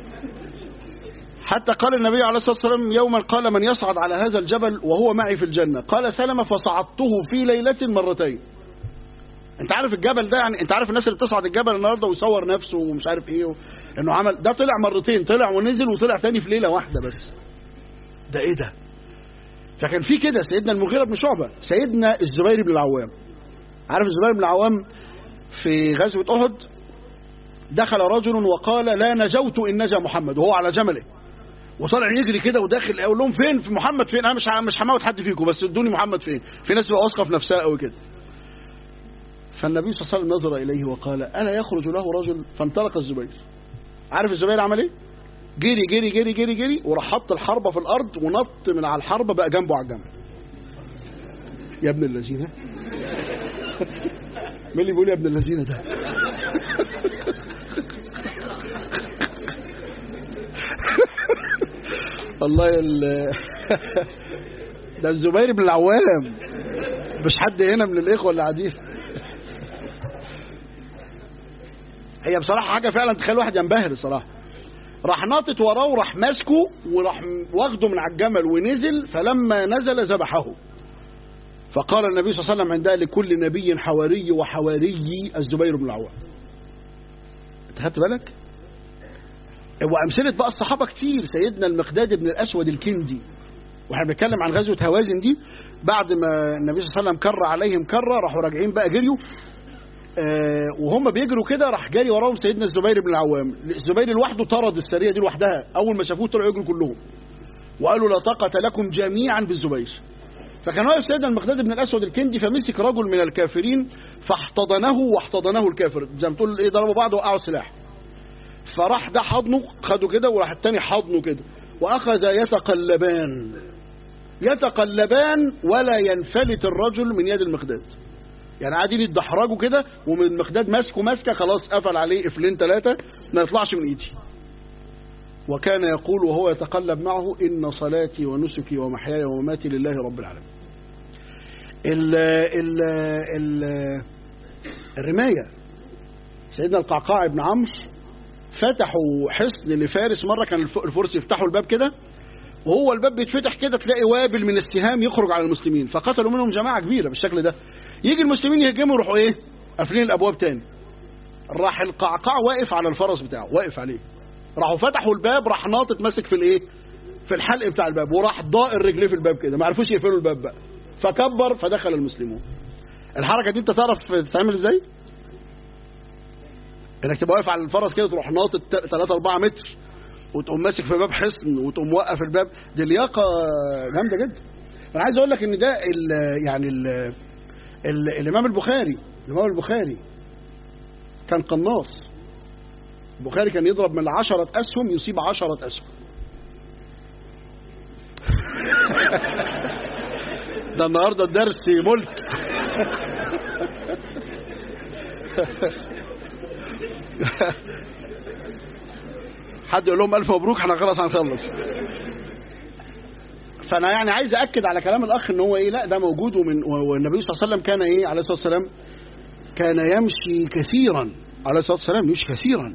A: حتى قال النبي عليه الصلاه والسلام يوما قال من يصعد على هذا الجبل وهو معي في الجنه قال سلمة فصعدته في ليله مرتين انت عارف الجبل ده يعني انت عارف الناس اللي بتصعد الجبل النهارده ويصور نفسه ومش عارف ايه انه عمل ده طلع مرتين طلع ونزل وطلع تاني في ليله واحده بس ده ايه ده فكان في كده سيدنا المغيرة بن شعبة سيدنا الزبير بن العوام عارف الزبير بن العوام في غزوة أحد دخل رجل وقال لا نجوت إن نجا محمد وهو على جمله وطلع يجري كده وداخل يقول لهم فين في محمد فين انا مش مش هموت حد فيكم بس ادوني محمد فين في ناس بقى واثقه في نفسها قوي كده فالنبي صلى الله عليه وسلم نظر اليه وقال الا يخرج له رجل فانطلق الزبير عارف الزبير عمل ايه جري جري جري جري جري وراح حط الحربة في الأرض ونط من على الحربة بقى جنبه على الجنب يا ابن الذين مين اللي بيقول يا ابن الذين ده الله يل... ده الزبير بن العوام مش حد هنا من الإخوة اللي قاعدين هي بصراحة حاجة فعلا تخلي واحد ينبهر الصراحة راح ناطط وراه وراح ماسكه وراح واخده من على الجمل ونزل فلما نزل ذبحه فقال النبي صلى الله عليه وسلم عندها لكل نبي حواري وحواري الزبير بن العوام انت خدت بالك وامثله بقى الصحابه كتير سيدنا المقداد بن الاسود الكندي واحنا بنتكلم عن غزوه هوازن دي بعد ما النبي صلى الله عليه وسلم كر عليهم كره راحوا راجعين بقى جريوا آه وهم بيجروا كده راح جاري وراهم سيدنا الزبير بن العوام الزبير لوحده طرد السريه دي لوحدها اول ما شافوه طلعوا يجروا كلهم وقالوا لا طاقه لكم جميعا بالزبير فكان واقف سيدنا المقداد بن الاسود الكندي فمسك رجل من الكافرين فاحتضنه واحتضنه الكافر زي ما تقول ايه ضربوا بعض وقعوا السلاح فراح ده حضنه خده كده وراح التاني حضنه كده واخذ يتقلبان يتقلبان ولا ينفلت الرجل من يد المقداد يعني قاعدين يتدحرجوا كده ومن المقداد ماسكه ماسكه خلاص قفل عليه قفلين ثلاثه ما يطلعش من ايدي وكان يقول وهو يتقلب معه ان صلاتي ونسكي ومحياي ومماتي لله رب العالمين ال ال ال الرمايه سيدنا القعقاع بن عمرو فتحوا حصن لفارس مره كان الفرس يفتحوا الباب كده وهو الباب بيتفتح كده تلاقي وابل من السهام يخرج على المسلمين فقتلوا منهم جماعه كبيره بالشكل ده يجي المسلمين يهجموا يروحوا ايه قافلين الابواب تاني راح القعقاع واقف على الفرس بتاعه واقف عليه راحوا فتحوا الباب راح ناطط ماسك في الايه في الحلق بتاع الباب وراح ضائر رجليه في الباب كده ما عرفوش يقفلوا الباب بقى فكبر فدخل المسلمون الحركه دي انت تعرف تتعمل ازاي انك تبقى واقف على الفرس كده تروح ناطط 3 4 متر وتقوم ماسك في باب حصن وتقوم موقف الباب دي لياقه جامده جدا انا عايز اقول لك ان ده ال يعني ال ال الامام البخاري الامام البخاري كان قناص البخاري كان يضرب من عشرة أسهم يصيب عشرة أسهم ده النهاردة الدرس ملك حد يقول لهم ألف مبروك احنا خلاص هنخلص فأنا يعني عايز أكد على كلام الأخ إن هو إيه لا ده موجود ومن والنبي صلى الله عليه وسلم كان إيه عليه الصلاة والسلام كان يمشي كثيرا عليه الصلاة والسلام يمشي كثيرا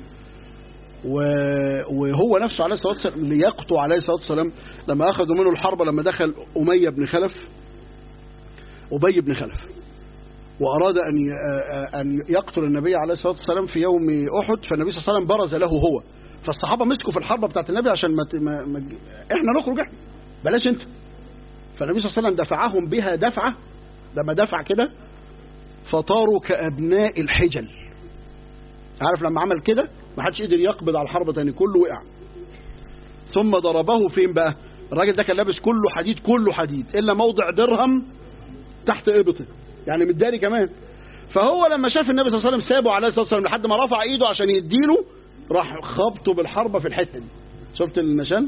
A: وهو نفسه عليه الصلاة والسلام ليقطع عليه الصلاة والسلام لما أخذوا منه الحرب لما دخل أمية بن خلف أبي بن خلف وأراد أن أن يقتل النبي عليه الصلاة والسلام في يوم أحد فالنبي صلى الله عليه وسلم برز له هو فالصحابة مسكوا في الحرب بتاعت النبي عشان ما, ما, ما احنا نخرج احنا بلاش انت فالنبي صلى الله عليه وسلم دفعهم بها دفعة لما دفع كده فطاروا كأبناء الحجل عارف لما عمل كده ما حدش قدر يقبض على الحرب تاني كله وقع ثم ضربه فين بقى الراجل ده كان لابس كله حديد كله حديد الا موضع درهم تحت ابطه يعني متداري كمان فهو لما شاف النبي صلى الله عليه وسلم سابه عليه الصلاه والسلام لحد ما رفع ايده عشان يديله راح خبطه بالحربه في الحته دي شفت النشان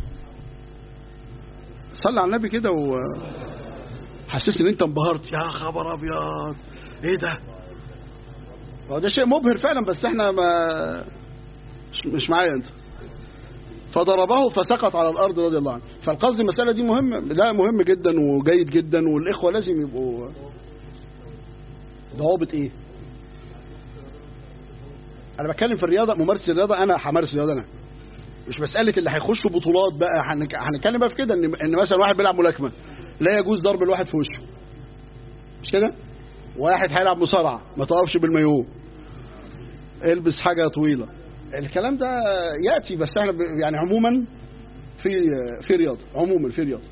A: صلى على النبي كده و حسسني ان انت انبهرت يا خبر ابيض ايه ده هو ده شيء مبهر فعلا بس احنا ما مش, مش معايا انت فضربه فسقط على الارض رضي الله عنه فالقصد المساله دي مهمه لا مهم جدا وجيد جدا والاخوه لازم يبقوا ضوابط ايه انا بتكلم في الرياضه ممارسه الرياضه انا همارس الرياضه انا مش مساله اللي هيخشوا بطولات بقى هنتكلم بقى في كده ان ان مثلا واحد بيلعب ملاكمه لا يجوز ضرب الواحد في وشه مش كده واحد هيلعب مصارعه ما تقفش بالمايوه البس حاجه طويله الكلام ده ياتي بس احنا يعني عموما في في رياضه عموما في رياضه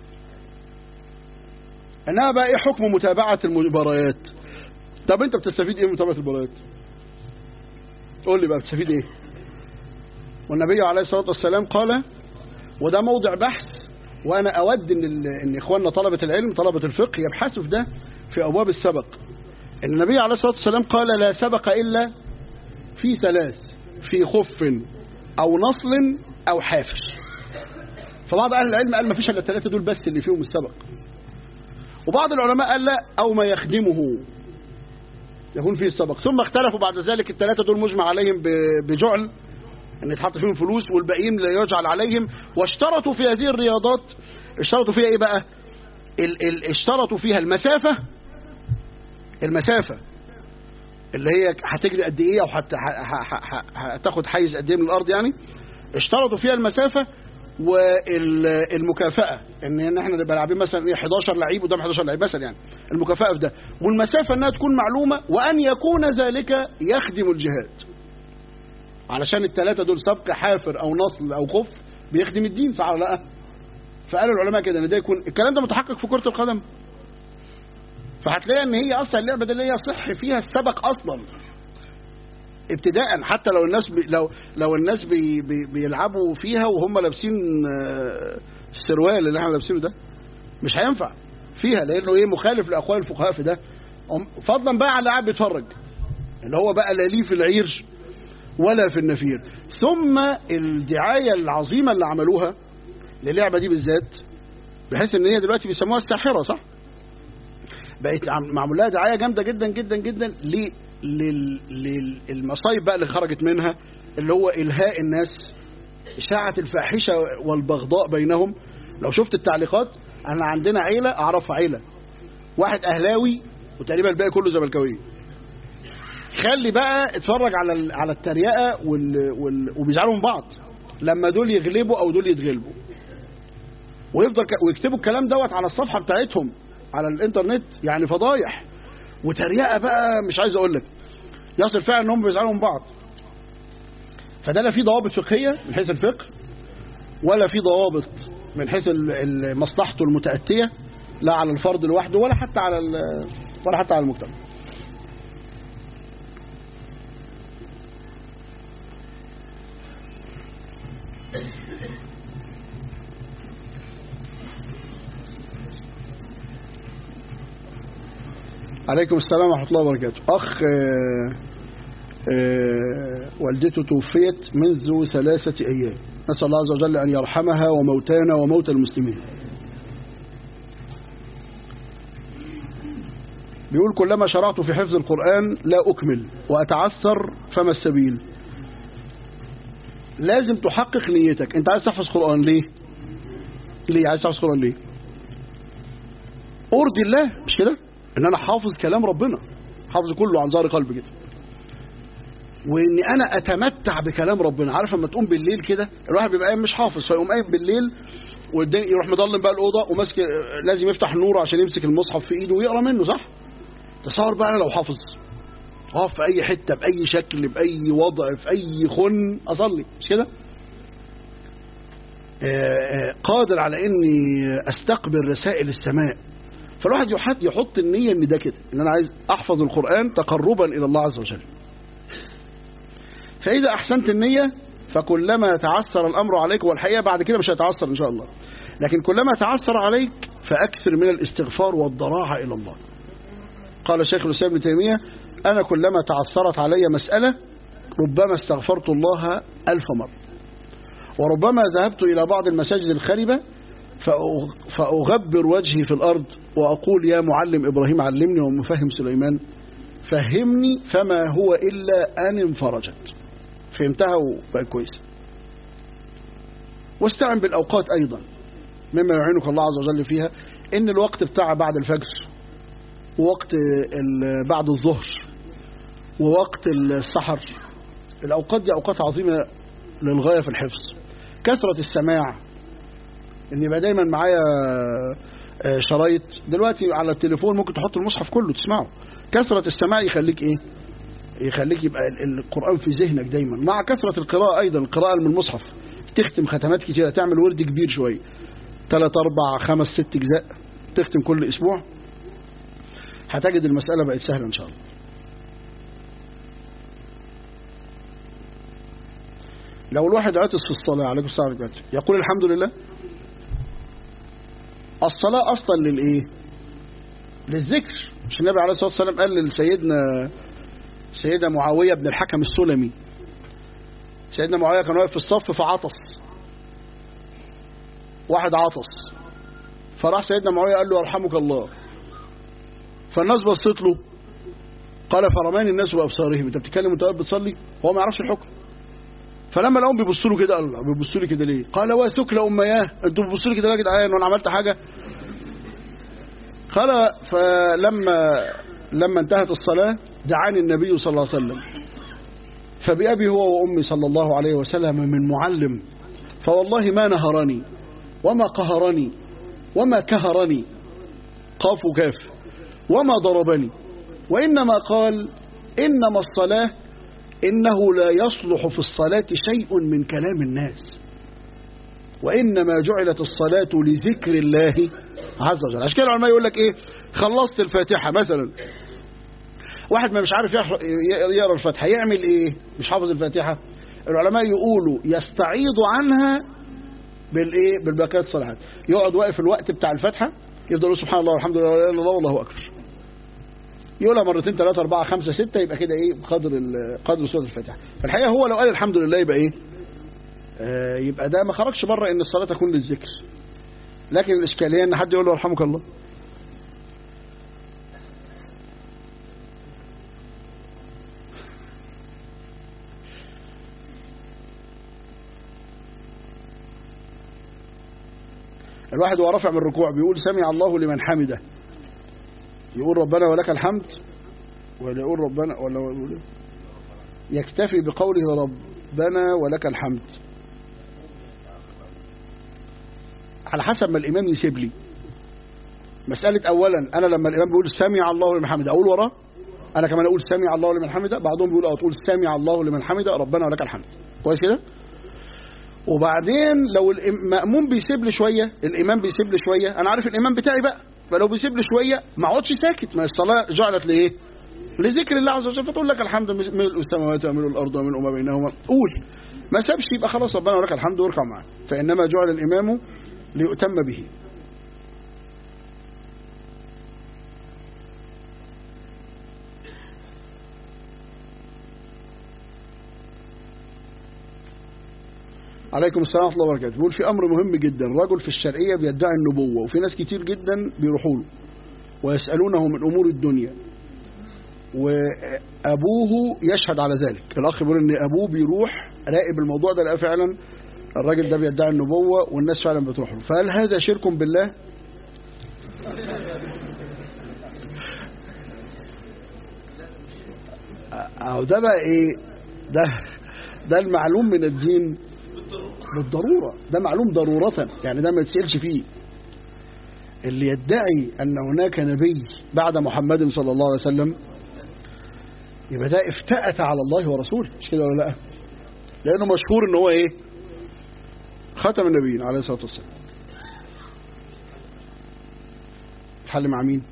A: انما بقى ايه حكم متابعه المباريات طب انت بتستفيد ايه من متابعه المباريات قول لي بقى بتستفيد ايه والنبي عليه الصلاه والسلام قال وده موضع بحث وانا اود ان ان اخواننا طلبه العلم طلبه الفقه يبحثوا في ده في ابواب السبق ان النبي عليه الصلاه والسلام قال لا سبق الا في ثلاث في خف او نصل او حافر فبعض اهل العلم قال ما فيش الا الثلاثه دول بس اللي فيهم السبق وبعض العلماء قال لا او ما يخدمه يكون فيه السبق ثم اختلفوا بعد ذلك الثلاثه دول مجمع عليهم بجعل ان يتحط فيهم فلوس والباقيين لا يجعل عليهم واشترطوا في هذه الرياضات اشترطوا فيها ايه بقى ال ال اشترطوا فيها المسافة المسافة اللي هي هتجري قد ايه او هتاخد حيز قد ايه من الارض يعني اشترطوا فيها المسافة والمكافأة ان احنا نبقى لاعبين مثلا ايه 11 لعيب قدام 11 لعيب مثلا يعني المكافأة في ده والمسافة انها تكون معلومة وان يكون ذلك يخدم الجهاد علشان الثلاثة دول سبق حافر او نصل او خف بيخدم الدين صح ولا لا فقالوا العلماء كده ان ده يكون الكلام ده متحقق في كرة القدم فهتلاقي ان هي اصلا اللعبة دي اللي هي صح فيها السبق اصلا ابتداء حتى لو الناس بي لو لو الناس بي بي بيلعبوا فيها وهم لابسين السروال اللي احنا لابسينه ده مش هينفع فيها لانه ايه مخالف لاقوال الفقهاء في ده فضلا بقى على اللي قاعد بيتفرج اللي هو بقى لا ليه في العير ولا في النفير ثم الدعاية العظيمة اللي عملوها للعبة دي بالذات بحيث ان هي دلوقتي بيسموها الساحرة صح بقت معمول لها دعاية جامدة جدا جدا جدا للمصايب بقى اللي خرجت منها اللي هو إلهاء الناس إشاعة الفاحشة والبغضاء بينهم لو شفت التعليقات أنا عندنا عيلة أعرفها عيلة واحد أهلاوي وتقريبا الباقي كله زملكاوي خلي بقى اتفرج على على التريقه وال... وال... وبيزعلوا من بعض لما دول يغلبوا او دول يتغلبوا ويفضل ك... ويكتبوا الكلام دوت على الصفحه بتاعتهم على الانترنت يعني فضايح وتريقه بقى مش عايز اقول لك يصل فعلا ان هم بيزعلوا من بعض فده لا في ضوابط فقهية من حيث الفقه ولا في ضوابط من حيث ال- ال- مصلحته المتأتية لا على الفرد لوحده ولا حتى على ال- ولا حتى على المجتمع عليكم السلام ورحمة الله وبركاته أخ آه، آه، والدته توفيت منذ ثلاثة أيام نسأل الله عز وجل أن يرحمها وموتانا وموتى المسلمين بيقول كلما شرعت في حفظ القرآن لا أكمل وأتعثر فما السبيل لازم تحقق نيتك أنت عايز تحفظ قرآن ليه ليه عايز تحفظ قرآن ليه أرضي الله مش كده ان انا حافظ كلام ربنا حافظ كله عن ظهر قلب كده واني انا اتمتع بكلام ربنا عارف لما تقوم بالليل كده الواحد بيبقى قايم مش حافظ فيقوم قايم بالليل والدنيا يروح مضلم بقى الاوضه وماسك لازم يفتح النور عشان يمسك المصحف في ايده ويقرا منه صح تصور بقى انا لو حافظ اقف في اي حته باي شكل باي وضع في اي خن اصلي مش كده آه، آه، قادر على اني استقبل رسائل السماء فالواحد يحط يحط النية ان ده كده ان انا عايز احفظ القرآن تقربا الى الله عز وجل فاذا احسنت النية فكلما تعسر الامر عليك والحقيقة بعد كده مش هيتعسر ان شاء الله لكن كلما تعسر عليك فاكثر من الاستغفار والضراعة الى الله قال شيخ الاسلام ابن تيمية انا كلما تعسرت علي مسألة ربما استغفرت الله الف مرة وربما ذهبت الى بعض المساجد الخربة فأغ- فأغبر وجهي في الأرض وأقول يا معلم إبراهيم علمني ومفهم سليمان فهمني فما هو إلا أن انفرجت فهمتها وبقت كويسة واستعن بالأوقات أيضا مما يعينك الله عز وجل فيها إن الوقت بتاع بعد الفجر ووقت ال- بعد الظهر ووقت السحر الأوقات دي أوقات عظيمة للغاية في الحفظ كثرة السماع ان يبقى دايما معايا آه، شرايط دلوقتي على التليفون ممكن تحط المصحف كله تسمعه كثرة السماع يخليك ايه يخليك يبقى ال- القرآن في ذهنك دايما مع كثرة القراءة ايضا القراءة من المصحف تختم ختمات كتيرة تعمل ورد كبير شوية ثلاث اربع خمس ست اجزاء تختم كل اسبوع هتجد المسألة بقت سهلة ان شاء الله لو الواحد عطس في الصلاة عليكم السلام عليكم يقول الحمد لله الصلاة أصلا للإيه للذكر مش النبي عليه الصلاة والسلام قال لسيدنا سيدنا معاوية بن الحكم السلمي سيدنا معاوية كان واقف في الصف فعطس واحد عطس فراح سيدنا معاوية قال له يرحمك الله فالناس بصت له قال فرماني الناس بأبصارهم انت بتتكلم وانت واقف بتصلي هو ما يعرفش الحكم فلما لقوهم بيبصوا له كده قال له بيبصوا لي كده ليه قال واسك لامياه انتوا بتبصوا لي كده ليه يا جدعان وانا عملت حاجه قال فلما لما انتهت الصلاه دعاني النبي صلى الله عليه وسلم فبأبي هو وأمي صلى الله عليه وسلم من معلم فوالله ما نهرني وما قهرني وما كهرني قاف وكاف وما ضربني وإنما قال إنما الصلاة إنه لا يصلح في الصلاة شيء من كلام الناس وإنما جعلت الصلاة لذكر الله عز وجل عشان كده العلماء يقول لك إيه خلصت الفاتحة مثلا واحد ما مش عارف يحر- يقرأ الفاتحة يعمل إيه مش حافظ الفاتحة العلماء يقولوا يستعيض عنها بالايه بالباقيات الصالحات يقعد واقف الوقت بتاع الفاتحه يفضل يقول سبحان الله والحمد لله ولا اله الا الله والله اكبر يقولها مرتين ثلاثة أربعة خمسة ستة يبقى كده إيه قدر ال- قدر سورة الفاتحة فالحقيقة هو لو قال الحمد لله يبقى إيه آه يبقى ده ما خرجش بره إن الصلاة تكون للذكر لكن الإشكالية إن حد يقول له يرحمك الله الواحد وهو رافع من الركوع بيقول سمع الله لمن حمده يقول ربنا ولك الحمد ولا يقول ربنا ولا يقول إيه؟ يكتفي بقوله ربنا ولك الحمد على حسب ما الإمام يسيب لي مسألة أولا أنا لما الإمام بيقول سمع الله لمن حمده أقول وراه أنا كمان أقول سمع الله لمن حمده بعضهم بيقول أه تقول سمع الله لمن حمده ربنا ولك الحمد كويس كده وبعدين لو المأموم بيسيب لي شوية الإمام بيسيب لي شوية أنا عارف الإمام بتاعي بقى فلو بيسيب لي شوية ما اقعدش ساكت ما الصلاة جعلت لإيه لذكر الله عز وجل فتقول لك الحمد ملء السماوات وملء الأرض وملء ما بينهما قول ما سابش يبقى خلاص ربنا ولك الحمد واركع معاه فإنما جعل الإمام ليؤتم به عليكم السلام ورحمة الله وبركاته بيقول في أمر مهم جدا رجل في الشرقية بيدعي النبوة وفي ناس كتير جدا بيروحوا له ويسألونه من أمور الدنيا وأبوه يشهد على ذلك الأخ بيقول إن أبوه بيروح راقب الموضوع ده لقى فعلا الراجل ده بيدعي النبوة والناس فعلا بتروح له فهل هذا شرك بالله أو ده بقى إيه ده ده المعلوم من الدين بالضرورة ده معلوم ضرورة يعني ده ما يتسألش فيه اللي يدعي أن هناك نبي بعد محمد صلى الله عليه وسلم يبقى ده افتأت على الله ورسوله مش كده ولا لا لأنه مشهور ان هو ايه ختم النبيين عليه الصلاة والسلام الحل مع مين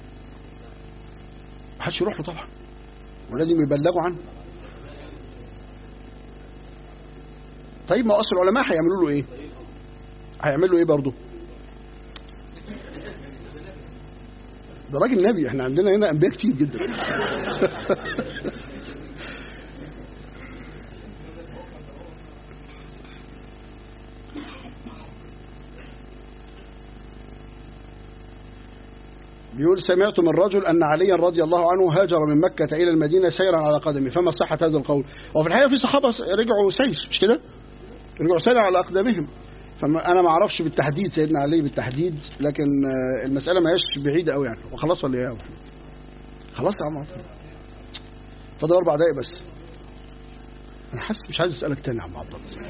A: محدش يروح له طبعا ولازم يبلغوا عنه طيب ما اصل العلماء هيعملوا له ايه هيعملوا له ايه برضه ده راجل نبي احنا عندنا هنا انبياء كتير جدا بيقول سمعت من رجل أن عليا رضي الله عنه هاجر من مكة إلى المدينة سيرا على قدمه فما صحة هذا القول وفي الحقيقة في صحابة رجعوا سير مش كده رجعوا سيرا على أقدامهم فأنا ما أعرفش بالتحديد سيدنا علي بالتحديد لكن المسألة ما هيش بعيدة قوي يعني وخلاص ولا ايه خلاص يا عم فاضل أربع دقايق بس أنا حاسس مش عايز أسألك تاني يا عم عبد الله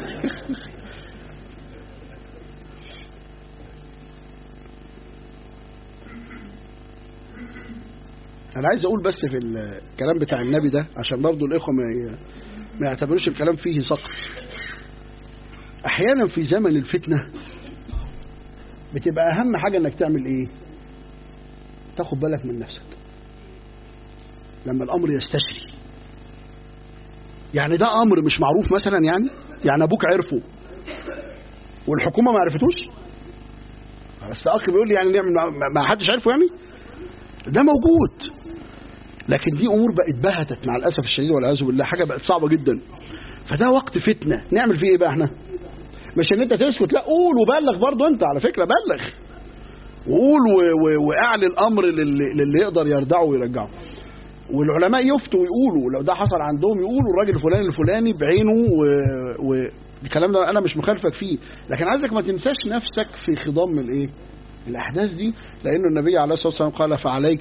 A: أنا عايز أقول بس في الكلام بتاع النبي ده عشان برضو الإخوة ما ما يعتبروش الكلام فيه سقط أحيانا في زمن الفتنة بتبقى أهم حاجة إنك تعمل إيه تاخد بالك من نفسك لما الأمر يستشري يعني ده أمر مش معروف مثلا يعني يعني أبوك عرفه والحكومة ما عرفتوش بس أخي بيقول لي يعني نعمل ما حدش عرفه يعني ده موجود لكن دي أمور بقت بهتت مع الأسف الشديد والعياذ بالله حاجة بقت صعبة جدا فده وقت فتنة نعمل فيه إيه بقى احنا مش ان انت تسكت لا قول وبلغ برضه انت على فكرة بلغ وقول واعلي الامر للي, للي يقدر يردعه ويرجعه والعلماء يفتوا ويقولوا لو ده حصل عندهم يقولوا الراجل الفلاني الفلاني بعينه والكلام ده انا مش مخالفك فيه لكن عايزك ما تنساش نفسك في خضم الايه الاحداث دي لانه النبي عليه الصلاه والسلام قال فعليك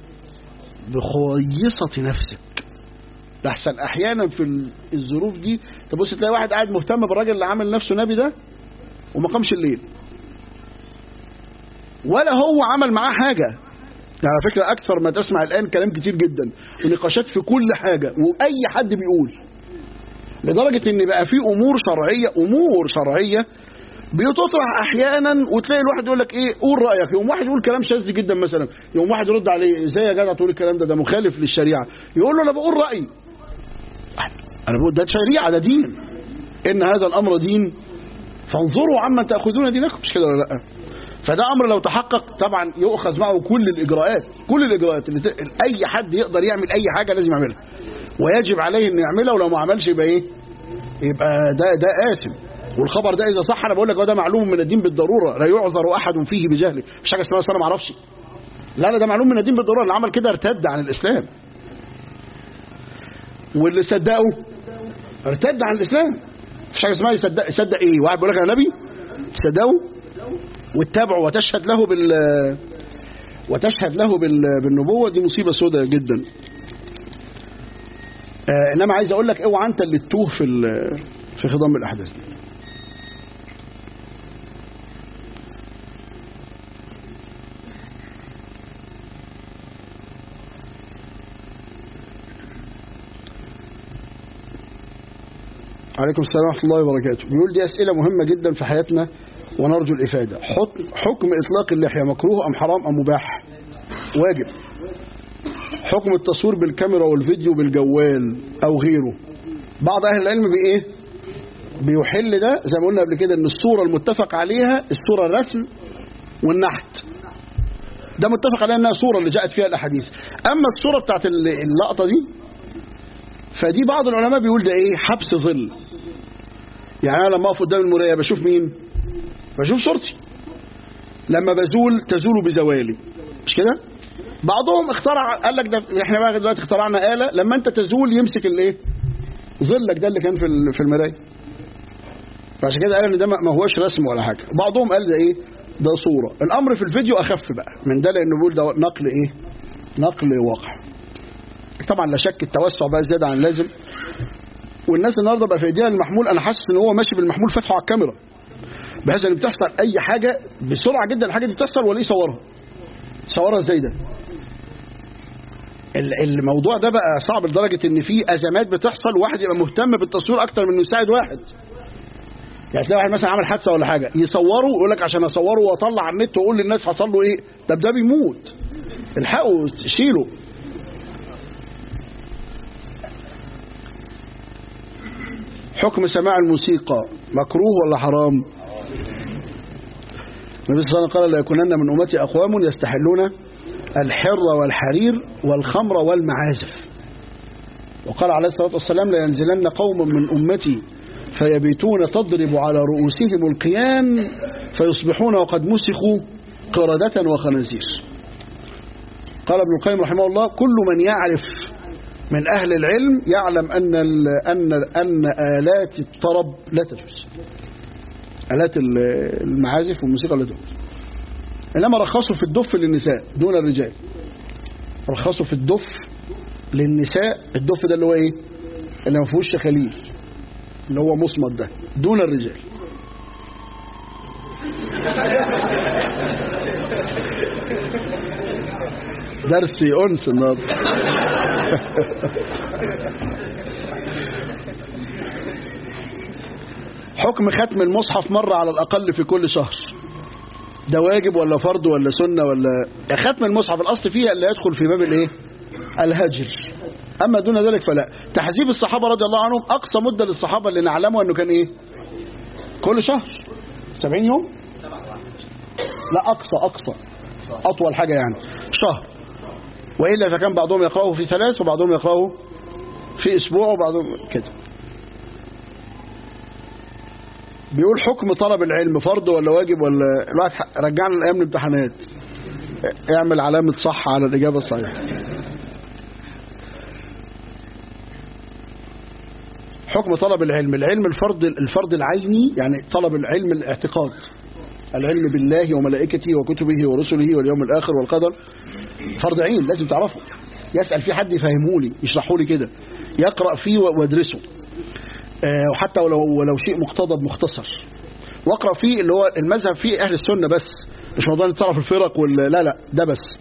A: بخويصه نفسك لحسن احيانا في الظروف دي تبص تلاقي واحد قاعد مهتم بالراجل اللي عامل نفسه نبي ده وما قامش الليل ولا هو عمل معاه حاجة يعني على فكرة أكثر ما تسمع الآن كلام كتير جدا ونقاشات في كل حاجة وأي حد بيقول لدرجة إن بقى في أمور شرعية أمور شرعية بتطرح أحيانا وتلاقي الواحد يقول لك إيه قول رأيك يوم واحد يقول كلام شاذ جدا مثلا يوم واحد يرد عليه إزاي يا جدع تقول الكلام ده ده مخالف للشريعة يقول له أنا بقول رأيي أنا بقول ده شريعة ده دين إن هذا الأمر دين فانظروا عمن تأخذون دينكم مش كده ولا لأ فده أمر لو تحقق طبعا يؤخذ معه كل الإجراءات كل الإجراءات اللي ت... أي حد يقدر يعمل أي حاجة لازم يعملها ويجب عليه إنه يعملها ولو ما عملش يبقى إيه يبقى ده ده آثم والخبر ده إذا صح أنا بقول لك ده معلوم من الدين بالضرورة لا يعذر أحد فيه بجهله مش حاجة اسمها أنا ما أعرفش لا لا ده معلوم من الدين بالضرورة اللي عمل كده ارتد عن الإسلام واللي صدقه ارتد عن الإسلام مش حاجة اسمها يصدق يصدق إيه واحد بيقول لك أنا نبي تصدقه واتبعه وتشهد له بال وتشهد له بال... بالنبوة دي مصيبة سوداء جدا آه انما عايز اقول لك اوعى انت اللي تتوه في ال... في خضم الاحداث دي عليكم السلام ورحمة الله وبركاته بيقول دي أسئلة مهمة جدا في حياتنا ونرجو الإفادة حكم, حكم إطلاق اللحية مكروه أم حرام أم مباح واجب حكم التصوير بالكاميرا والفيديو بالجوال أو غيره بعض أهل العلم بإيه بيحل ده زي ما قلنا قبل كده ان الصورة المتفق عليها الصورة الرسم والنحت ده متفق عليها انها صورة اللي جاءت فيها الاحاديث اما الصورة بتاعت اللقطة دي فدي بعض العلماء بيقول ده ايه حبس ظل يعني انا لما اقف قدام المرايه بشوف مين بشوف صورتي لما بزول تزول بزوالي مش كده بعضهم اخترع قال لك ده احنا بقى دلوقتي اخترعنا آلة لما انت تزول يمسك الايه ظلك ده اللي كان في في المرايه فعشان كده قال ان ده ما هوش رسم ولا حاجه بعضهم قال ده ايه ده صوره الامر في الفيديو اخف بقى من ده لانه بيقول ده نقل ايه نقل واقع طبعا لا شك التوسع بقى زياده عن اللازم والناس النهارده بقى في ايديها المحمول انا حاسس ان هو ماشي بالمحمول فاتحه على الكاميرا بحيث ان بتحصل اي حاجه بسرعه جدا الحاجه دي بتحصل ولا يصورها صورها ازاي ده الموضوع ده بقى صعب لدرجه ان في ازمات بتحصل واحد يبقى مهتم بالتصوير اكتر من انه يساعد واحد يعني تلاقي واحد مثلا عمل حادثه ولا حاجه يصوره يقول لك عشان اصوره واطلع على النت واقول للناس حصل له ايه طب ده بيموت الحقوا شيله حكم سماع الموسيقى مكروه ولا حرام النبي صلى الله عليه وسلم قال لا يكونن من أمتي أقوام يستحلون الحر والحرير والخمر والمعازف وقال عليه الصلاة والسلام لا ينزلن قوم من أمتي فيبيتون تضرب على رؤوسهم القيان فيصبحون وقد مسخوا قردة وخنازير قال ابن القيم رحمه الله كل من يعرف من أهل العلم يعلم أن أن أن آلات الطرب لا تجوز آلات المعازف والموسيقى لا تجوز إنما رخصوا في الدف للنساء دون الرجال رخصوا في الدف للنساء الدف ده اللي هو إيه اللي ما فيهوش شخاليل اللي هو مصمت ده دون الرجال درس أنس النهارده حكم ختم المصحف مرة على الأقل في كل شهر ده واجب ولا فرض ولا سنة ولا ختم المصحف الأصل فيها اللي يدخل في باب الايه الهجر أما دون ذلك فلا تحذيب الصحابة رضي الله عنهم أقصى مدة للصحابة اللي نعلمه أنه كان إيه كل شهر 70 يوم لا أقصى أقصى أطول حاجة يعني شهر وإلا فكان بعضهم يقرأه في ثلاث وبعضهم يقرأه في أسبوع وبعضهم كده بيقول حكم طلب العلم فرض ولا واجب ولا الواحد رجعنا الأيام الامتحانات اعمل علامة صح على الإجابة الصحيحة حكم طلب العلم العلم الفرض الفرض العيني يعني طلب العلم الاعتقاد العلم بالله وملائكته وكتبه ورسله واليوم الآخر والقدر فرض عين لازم تعرفه يسأل في حد يفهمه لي يشرحه لي كده يقرأ فيه وادرسه أه وحتى ولو, ولو شيء مقتضب مختصر واقرأ فيه اللي هو المذهب فيه أهل السنة بس مش موضوع تعرف الفرق ولا لا لا ده بس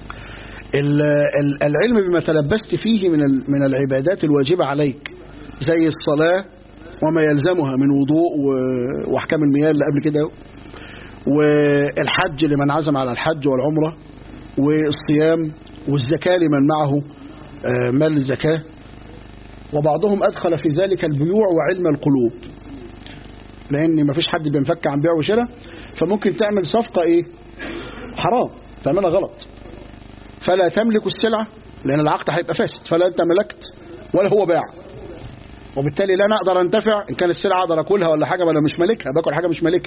A: العلم بما تلبست فيه من من العبادات الواجبة عليك زي الصلاة وما يلزمها من وضوء واحكام المياه اللي قبل كده والحج لمن عزم على الحج والعمرة والصيام والزكاة لمن معه مال الزكاة وبعضهم أدخل في ذلك البيوع وعلم القلوب لأن ما فيش حد بينفك عن بيع وشراء فممكن تعمل صفقة إيه حرام تعملها غلط فلا تملك السلعة لأن العقد هيبقى فاسد فلا أنت ملكت ولا هو باع وبالتالي لا أنا أقدر أنتفع إن كان السلعة أقدر أكلها ولا حاجة ما أنا مش مالكها باكل حاجة مش مالكها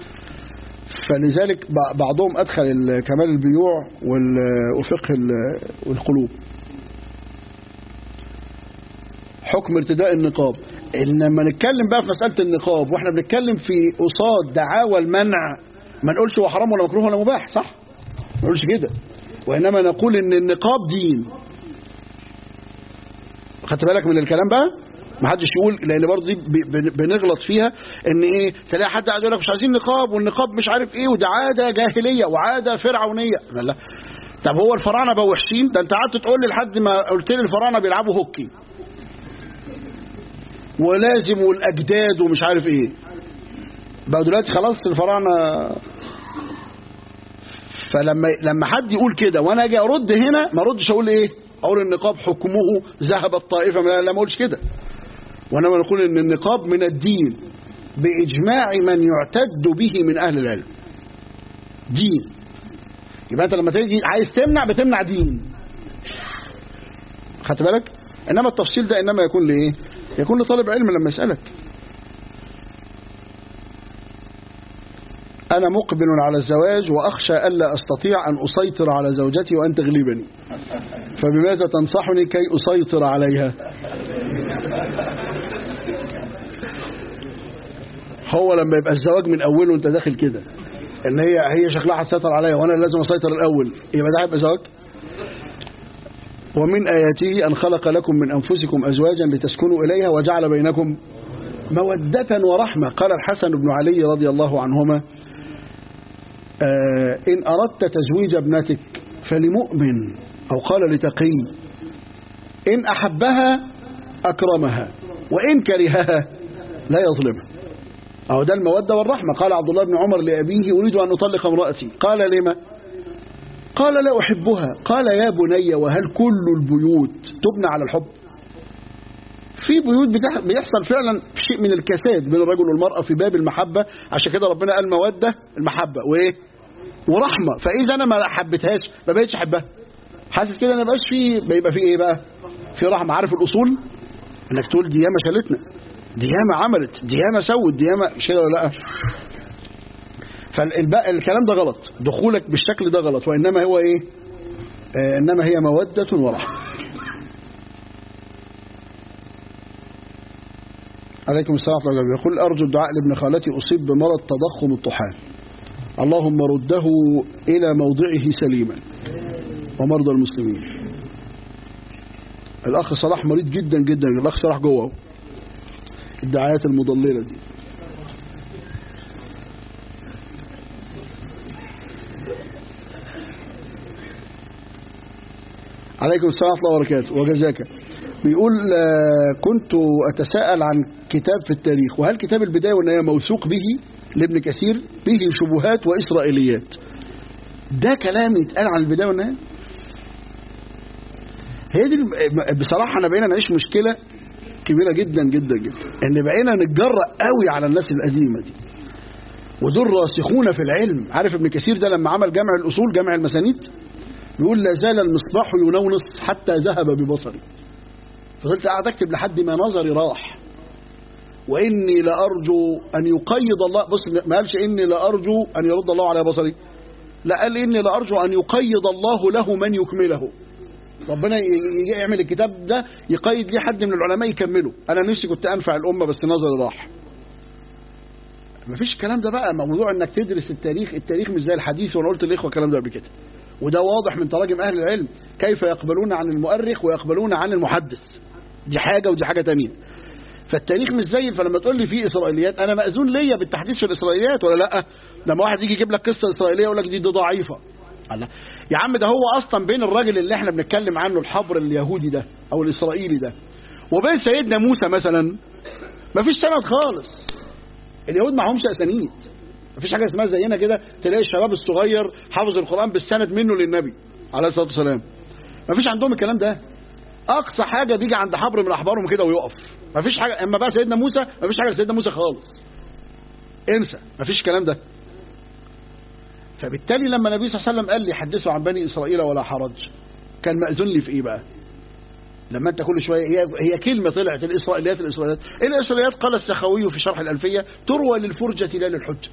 A: فلذلك بعضهم أدخل كمال البيوع وفقه القلوب حكم ارتداء النقاب لما نتكلم بقى في مسألة النقاب واحنا بنتكلم في قصاد دعاوى المنع ما نقولش هو حرام ولا مكروه ولا مباح صح ما نقولش كده وإنما نقول ان النقاب دين خدت بالك من الكلام بقى ما حدش يقول لان برضه دي بنغلط فيها ان ايه تلاقي حد قاعد يقول لك مش عايزين نقاب والنقاب مش عارف ايه وده عاده جاهليه وعاده فرعونيه لا طب هو الفراعنه بقوا وحشين ده انت قعدت تقول لي لحد ما قلت لي الفراعنه بيلعبوا هوكي ولازم والاجداد ومش عارف ايه بقى دلوقتي خلاص الفراعنه فلما لما حد يقول كده وانا اجي ارد هنا ما اردش اقول ايه اقول النقاب حكمه ذهبت طائفه من لا ما اقولش كده وانما نقول ان النقاب من الدين باجماع من يعتد به من اهل العلم دين يبقى انت لما تيجي عايز تمنع بتمنع دين خدت بالك انما التفصيل ده انما يكون لايه يكون لطالب علم لما يسالك أنا مقبل على الزواج وأخشى ألا أستطيع أن أسيطر على زوجتي وأن تغلبني فبماذا تنصحني كي أسيطر عليها هو لما يبقى الزواج من أوله وأنت داخل كده إن هي هي شكلها هتسيطر عليا وأنا لازم أسيطر الأول يبقى ده هيبقى زواج ومن آياته أن خلق لكم من أنفسكم أزواجا لتسكنوا إليها وجعل بينكم مودة ورحمة قال الحسن بن علي رضي الله عنهما آه إن أردت تزويج ابنتك فلمؤمن أو قال لتقي إن أحبها أكرمها وإن كرهها لا يظلمها أو ده المودة والرحمة قال عبد الله بن عمر لأبيه أريد أن أطلق امرأتي قال لما قال لا أحبها قال يا بني وهل كل البيوت تبنى على الحب في بيوت بيحصل فعلا شيء من الكساد بين الرجل والمرأة في باب المحبة عشان كده ربنا قال مودة المحبة وإيه ورحمة فإذا أنا ما حبيتهاش ما بقتش أحبها حاسس كده أنا بقاش في بيبقى في إيه بقى في رحمة عارف الأصول إنك تقول دي ياما شالتنا دي ياما عملت دي ياما سوت دي ياما مش كده ولا لا فالكلام ده غلط دخولك بالشكل ده غلط وإنما هو إيه آه إنما هي مودة ورحمة عليكم السلام ورحمة الله يقول أرجو الدعاء لابن خالتي أصيب بمرض تضخم الطحال اللهم رده إلى موضعه سليما ومرضى المسلمين الأخ صلاح مريض جدا جدا الأخ صلاح جوه الدعايات المضللة دي عليكم السلام ورحمة الله وبركاته وجزاك بيقول كنت أتساءل عن كتاب في التاريخ وهل كتاب البداية والنهاية موثوق به لابن كثير به شبهات وإسرائيليات ده كلام يتقال عن البداية والنهاية هي دي بصراحة أنا بقينا نعيش مشكلة كبيرة جدا جدا جدا ان بقينا نتجرأ قوي على الناس القديمة دي ودول راسخون في العلم عارف ابن كثير ده لما عمل جمع الأصول جمع المسانيد بيقول لا زال المصباح ينونص حتى ذهب ببصري فضلت قاعد اكتب لحد ما نظري راح واني لارجو ان يقيض الله بص ما قالش اني لارجو ان يرد الله على بصري لا قال اني لارجو ان يقيض الله له من يكمله ربنا يجي يعمل الكتاب ده يقيد ليه حد من العلماء يكمله انا نفسي كنت انفع الامه بس نظري راح مفيش الكلام ده بقى موضوع انك تدرس التاريخ التاريخ مش زي الحديث وانا قلت للاخوه الكلام ده قبل كده وده واضح من تراجم اهل العلم كيف يقبلون عن المؤرخ ويقبلون عن المحدث دي حاجة ودي حاجة تانية فالتاريخ مش زي فلما تقول لي فيه اسرائيليات انا مأذون ليا بالتحديث في الاسرائيليات ولا لا لما واحد يجي يجيب لك قصه اسرائيليه يقول لك دي, دي ضعيفه الله يا عم ده هو اصلا بين الراجل اللي احنا بنتكلم عنه الحبر اليهودي ده او الاسرائيلي ده وبين سيدنا موسى مثلا مفيش سند خالص اليهود معهمش اسانيد مفيش حاجه اسمها زينا كده تلاقي الشباب الصغير حافظ القران بالسند منه للنبي عليه الصلاه والسلام مفيش عندهم الكلام ده اقصى حاجه بيجي عند حبر من احبارهم كده ويقف مفيش حاجه اما بقى سيدنا موسى مفيش حاجه لسيدنا موسى خالص انسى مفيش الكلام ده فبالتالي لما النبي صلى الله عليه وسلم قال لي حدثوا عن بني اسرائيل ولا حرج كان مأذون لي في ايه بقى لما انت كل شويه هي, هي كلمه طلعت الاسرائيليات الاسرائيليات الاسرائيليات قال السخاوي في شرح الالفيه تروى للفرجه لا للحجه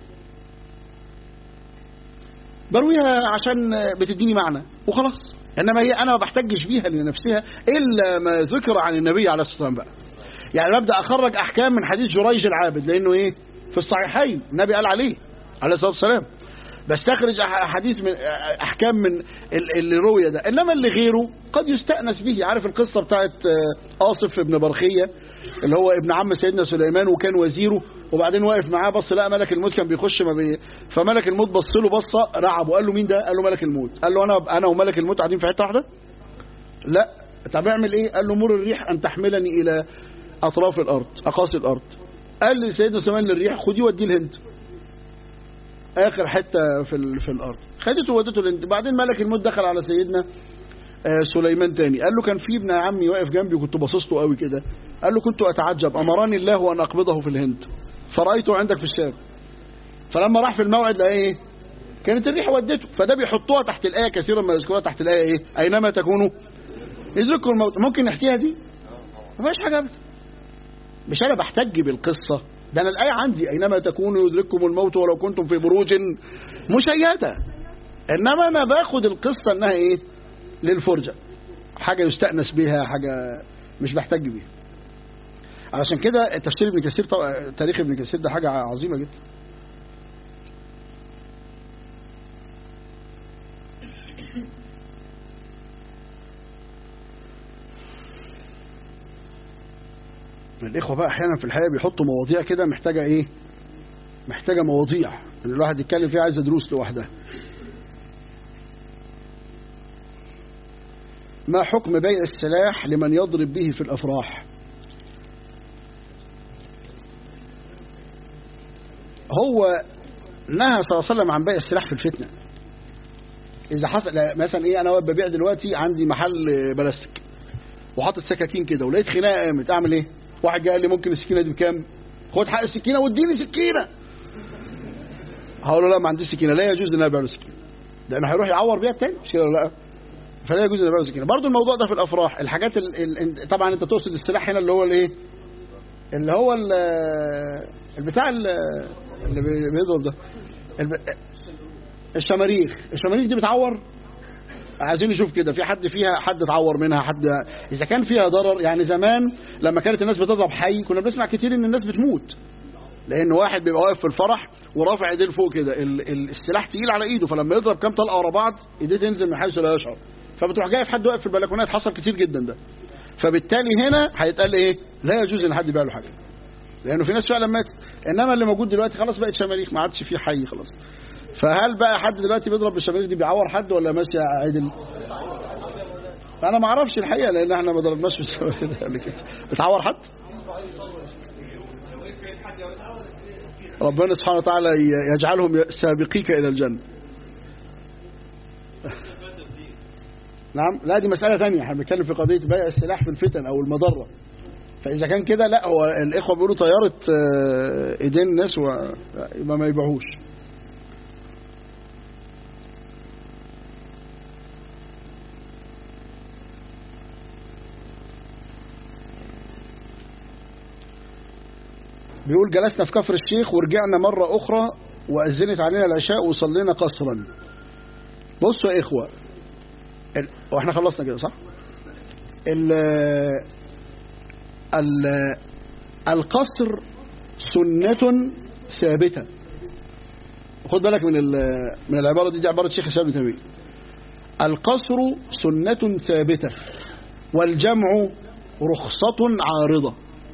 A: برويها عشان بتديني معنى وخلاص انما هي انا ما بحتجش بيها لنفسها الا ما ذكر عن النبي عليه الصلاه والسلام بقى يعني ببدا اخرج احكام من حديث جريج العابد لانه ايه في الصحيحين النبي قال عليه عليه الصلاه والسلام بستخرج حديث من احكام من اللي روي ده انما اللي غيره قد يستانس به عارف القصه بتاعت آصف ابن برخيه اللي هو ابن عم سيدنا سليمان وكان وزيره وبعدين واقف معاه بص لقى ملك الموت كان بيخش ما بي... فملك الموت بص له بصه رعب وقال له مين ده قال له ملك الموت قال له انا انا وملك الموت قاعدين في حته واحده لا طب اعمل ايه قال له مر الريح ان تحملني الى اطراف الارض اقاصي الارض قال لسيدنا سليمان للريح خديه وديه الهند اخر حته في ال... في الارض خدته ودته الهند بعدين ملك الموت دخل على سيدنا آه، سليمان تاني قال له كان في ابن عمي واقف جنبي وكنت باصص له قوي كده قال له كنت اتعجب امرني الله ان اقبضه في الهند فرايته عندك في الشام فلما راح في الموعد لقى ايه كانت الريح ودته فده بيحطوها تحت الايه كثيرا ما يذكروها تحت الايه ايه اينما تكونوا يدركوا الموت ممكن نحكيها دي ما فيهاش حاجه ابدا مش انا بحتج بالقصه ده انا الايه عندي اينما تكونوا يدرككم الموت ولو كنتم في بروج مشيده انما انا باخد القصه انها ايه للفرجه حاجه يستانس بها حاجه مش بحتج بيها علشان كده تفسير ابن كثير طبعا تاريخ ابن كثير ده حاجه عظيمه جدا الإخوة بقى أحيانا في الحياة بيحطوا مواضيع كده محتاجة إيه محتاجة مواضيع إن الواحد يتكلم فيها عايزة دروس لوحدها ما حكم بيع السلاح لمن يضرب به في الأفراح هو نهى صلى الله عليه وسلم عن بيع السلاح في الفتنة إذا حصل مثلا إيه أنا ببيع دلوقتي عندي محل بلاستيك وحاطط سكاكين كده ولقيت خناقة قامت أعمل إيه؟ واحد جاي قال لي ممكن السكينة دي بكام؟ خد حق السكينة واديني سكينة هقول له لا ما عنديش سكينة لا يجوز ان انا ابيع له سكينة لانه هيروح يعور بيها التاني مش كده ولا لا؟ فلا يجوز ان ابيع له سكينة برضه الموضوع ده في الافراح الحاجات ال... ال... طبعا انت تقصد السلاح هنا اللي هو الايه؟ اللي هو ال... البتاع ال... اللي بي- بيضرب ده الب... الشماريخ الشماريخ دي بتعور عايزين نشوف كده في حد فيها حد اتعور منها حد اذا كان فيها ضرر يعني زمان لما كانت الناس بتضرب حي كنا بنسمع كتير ان الناس بتموت لان واحد بيبقى واقف في الفرح ورافع ايديه لفوق كده ال- ال- السلاح تقيل على ايده فلما يضرب كام طلقه ورا بعض ايديه تنزل من حيث لا يشعر فبتروح جاي في حد واقف في البلكونات حصل كتير جدا ده فبالتالي هنا هيتقال ايه لا يجوز ان حد يبيع له حاجه لانه في ناس فعلا ماتت انما اللي موجود دلوقتي خلاص بقت شماريخ ما عادش فيه حي خلاص فهل بقى حد دلوقتي بيضرب بالشماريخ دي بيعور حد ولا ماشي عادل انا ما اعرفش الحقيقه لان احنا ما ضربناش بالشماريخ ده قبل كده بتعور حد ربنا سبحانه وتعالى ي- يجعلهم سابقيك الى الجنه نعم لا دي مسألة ثانية احنا بنتكلم في قضية بيع السلاح في الفتن أو المضرة فإذا كان كده لا هو الإخوة بيقولوا طيارة آه، إيدين الناس و- يبقى ما يبيعوش بيقول جلسنا في كفر الشيخ ورجعنا مرة أخرى وأذنت علينا العشاء وصلينا قصرا بصوا يا إخوة ال... واحنا خلصنا كده صح ال... ال... القصر سنة ثابتة خد بالك من ال... من العبارة دي دي عبارة شيخ الإسلام ابن تيمية القصر سنة ثابتة والجمع رخصة عارضة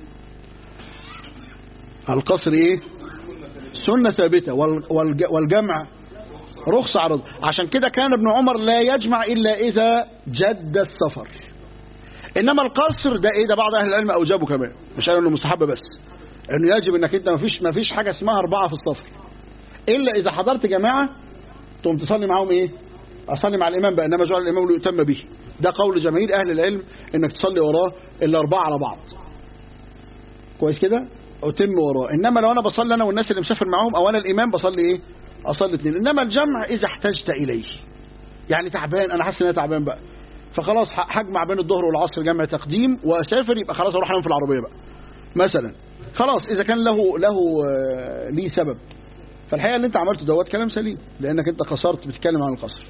A: القصر ايه سنة ثابتة وال... والج... والجمع رخصة عارضة عشان كده كان ابن عمر لا يجمع إلا إذا جد السفر إنما القصر ده إيه ده بعض أهل العلم أوجبه كمان مش قالوا إنه مستحب بس إنه يجب إنك أنت مفيش مفيش حاجة اسمها أربعة في السفر إلا إذا حضرت جماعة تقوم تصلي معاهم إيه أصلي مع الإمام بقى إنما جعل الإمام ليؤتم به ده قول جماهير أهل العلم إنك تصلي وراه الأربعة على بعض كويس كده أتم وراه إنما لو أنا بصلي أنا والناس اللي مسافر معاهم أو أنا الإمام بصلي إيه أصلي اثنين إنما الجمع إذا احتجت إليه يعني تعبان أنا حاسس إن أنا تعبان بقى فخلاص ه- هجمع بين الظهر والعصر جمع تقديم وأسافر يبقى خلاص أروح أنام في العربية بقى مثلا خلاص إذا كان له له آه، ليه سبب فالحقيقة اللي أنت عملته دوت كلام سليم لأنك أنت قصرت بتتكلم عن القصر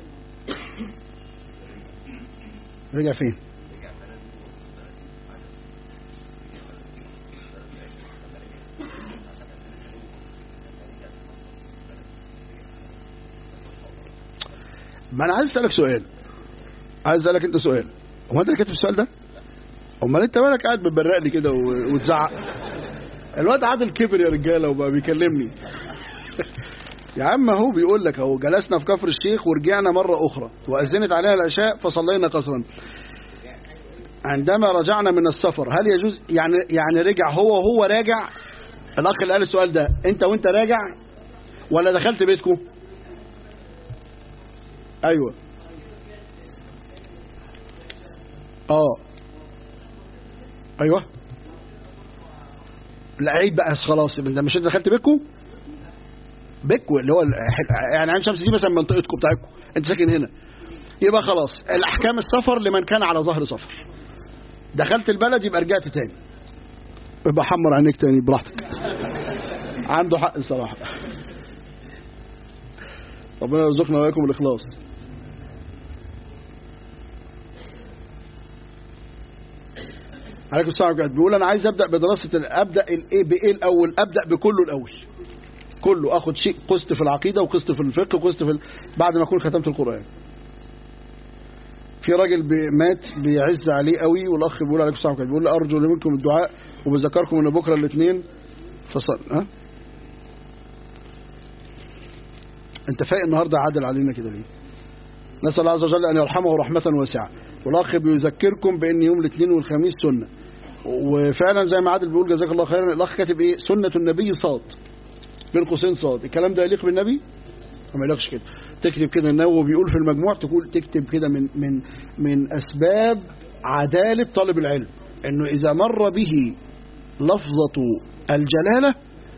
A: رجع فين ما انا عايز اسالك سؤال عايز اسالك انت سؤال هو انت اللي كاتب السؤال ده امال انت مالك قاعد بتبرق لي كده و- وتزعق الواد عادل كبر يا رجاله وبقى بيكلمني يا عم اهو بيقول لك اهو جلسنا في كفر الشيخ ورجعنا مره اخرى واذنت عليها العشاء فصلينا قصرا عندما رجعنا من السفر هل يجوز يعني يعني رجع هو وهو راجع الاخ اللي قال السؤال ده انت وانت راجع ولا دخلت بيتكم ايوه اه ايوه لا عيب بقى خلاص انت مش انت دخلت بيتكم بيتكم اللي هو يعني عين شمس دي مثلا منطقتكم بتاعتكم انت ساكن هنا يبقى خلاص الاحكام السفر لمن كان على ظهر سفر دخلت البلد يبقى رجعت تاني يبقى حمر عينيك تاني براحتك عنده حق الصراحه ربنا يرزقنا واياكم الاخلاص عليكم السلام عليكم بيقول انا عايز ابدا بدراسه ابدا الايه بايه الاول ابدا بكله الاول كله اخد شيء قسط في العقيده وقسط في الفقه وقسط في ال... بعد ما اكون ختمت القران في راجل بي مات بيعز عليه قوي والاخ بيقول عليكم السلام عليكم بيقول ارجو منكم الدعاء وبذكركم ان بكره الاثنين فصل ها انت فايق النهارده عادل علينا كده ليه نسال الله عز وجل ان يرحمه رحمه واسعه والاخ بيذكركم بان يوم الاثنين والخميس سنه وفعلا زي ما عادل بيقول جزاك الله خيرا الاخ كاتب ايه سنه النبي صاد بين قوسين صاد الكلام ده يليق بالنبي ما يليقش كده تكتب كده النووي بيقول في المجموع تقول تكتب كده من من من اسباب عداله طالب العلم انه اذا مر به لفظه الجلاله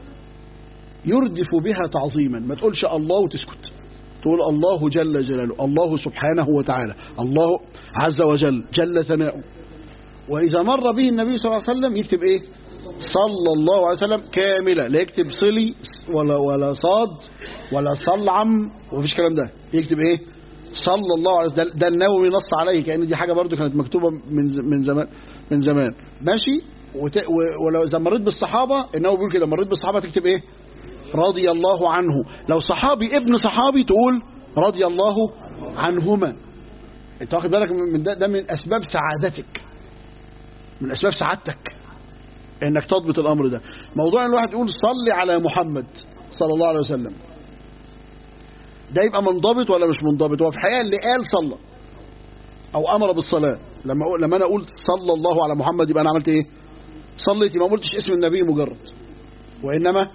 A: يردف بها تعظيما ما تقولش الله وتسكت تقول الله جل جلاله الله سبحانه وتعالى الله عز وجل جل ثناؤه وإذا مر به النبي صلى الله عليه وسلم يكتب إيه صلى الله عليه وسلم كاملة لا يكتب صلي ولا ولا صاد ولا صلعم ومفيش كلام ده يكتب إيه صلى الله عليه وسلم ده النووي نص عليه كأن دي حاجة برضو كانت مكتوبة من من زمان من زمان ماشي وت... ولو إذا مريت بالصحابة النووي بيقول كده مريت بالصحابة تكتب إيه رضي الله عنه لو صحابي ابن صحابي تقول رضي الله عنهما انت واخد بالك من ده, ده من اسباب سعادتك من اسباب سعادتك انك تضبط الامر ده موضوع ان الواحد يقول صلي على محمد صلى الله عليه وسلم ده يبقى منضبط ولا مش منضبط هو في الحقيقه اللي قال صلى او امر بالصلاه لما أقول لما انا اقول صلى الله على محمد يبقى انا عملت ايه صليت ما قلتش اسم النبي مجرد وانما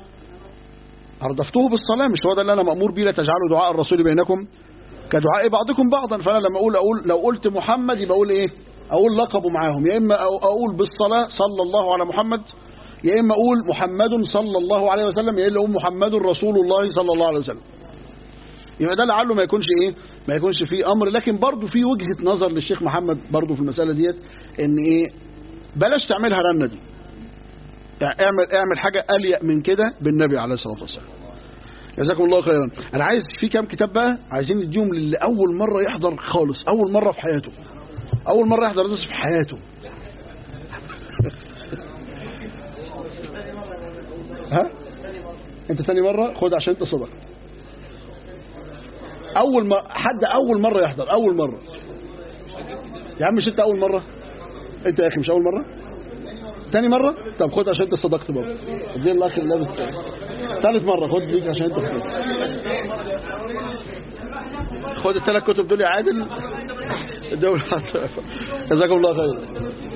A: أردفته بالصلاة مش هو ده اللي أنا مأمور بيه لا تجعلوا دعاء الرسول بينكم كدعاء بعضكم بعضا فأنا لما أقول أقول لو قلت محمد يبقى أقول إيه أقول لقبه معاهم يا إما أقول بالصلاة صلى الله على محمد يا إما أقول محمد صلى الله عليه وسلم يا إما أقول محمد رسول الله صلى الله عليه وسلم يبقى ده لعله ما يكونش إيه ما يكونش فيه أمر لكن برضه في وجهة نظر للشيخ محمد برضه في المسألة ديت إن إيه بلاش تعملها رنة دي يعني اعمل اعمل حاجة أليق من كده بالنبي عليه الصلاة والسلام جزاكم الله خيرا انا عايز في كام كتاب بقى عايزين نديهم للي اول مرة يحضر خالص اول مرة في حياته اول مرة يحضر درس في حياته ها انت ثاني مرة خد عشان انت صدق اول ما حد اول مرة يحضر اول مرة يا عم مش انت اول مرة انت يا اخي مش اول مرة تاني مرة طب خد عشان انت صدقت برضه اديني الاخ اللي لابس ثالث مرة خد ليك عشان انت خد خد الثلاث كتب دول يا عادل الدولة جزاكم الله خير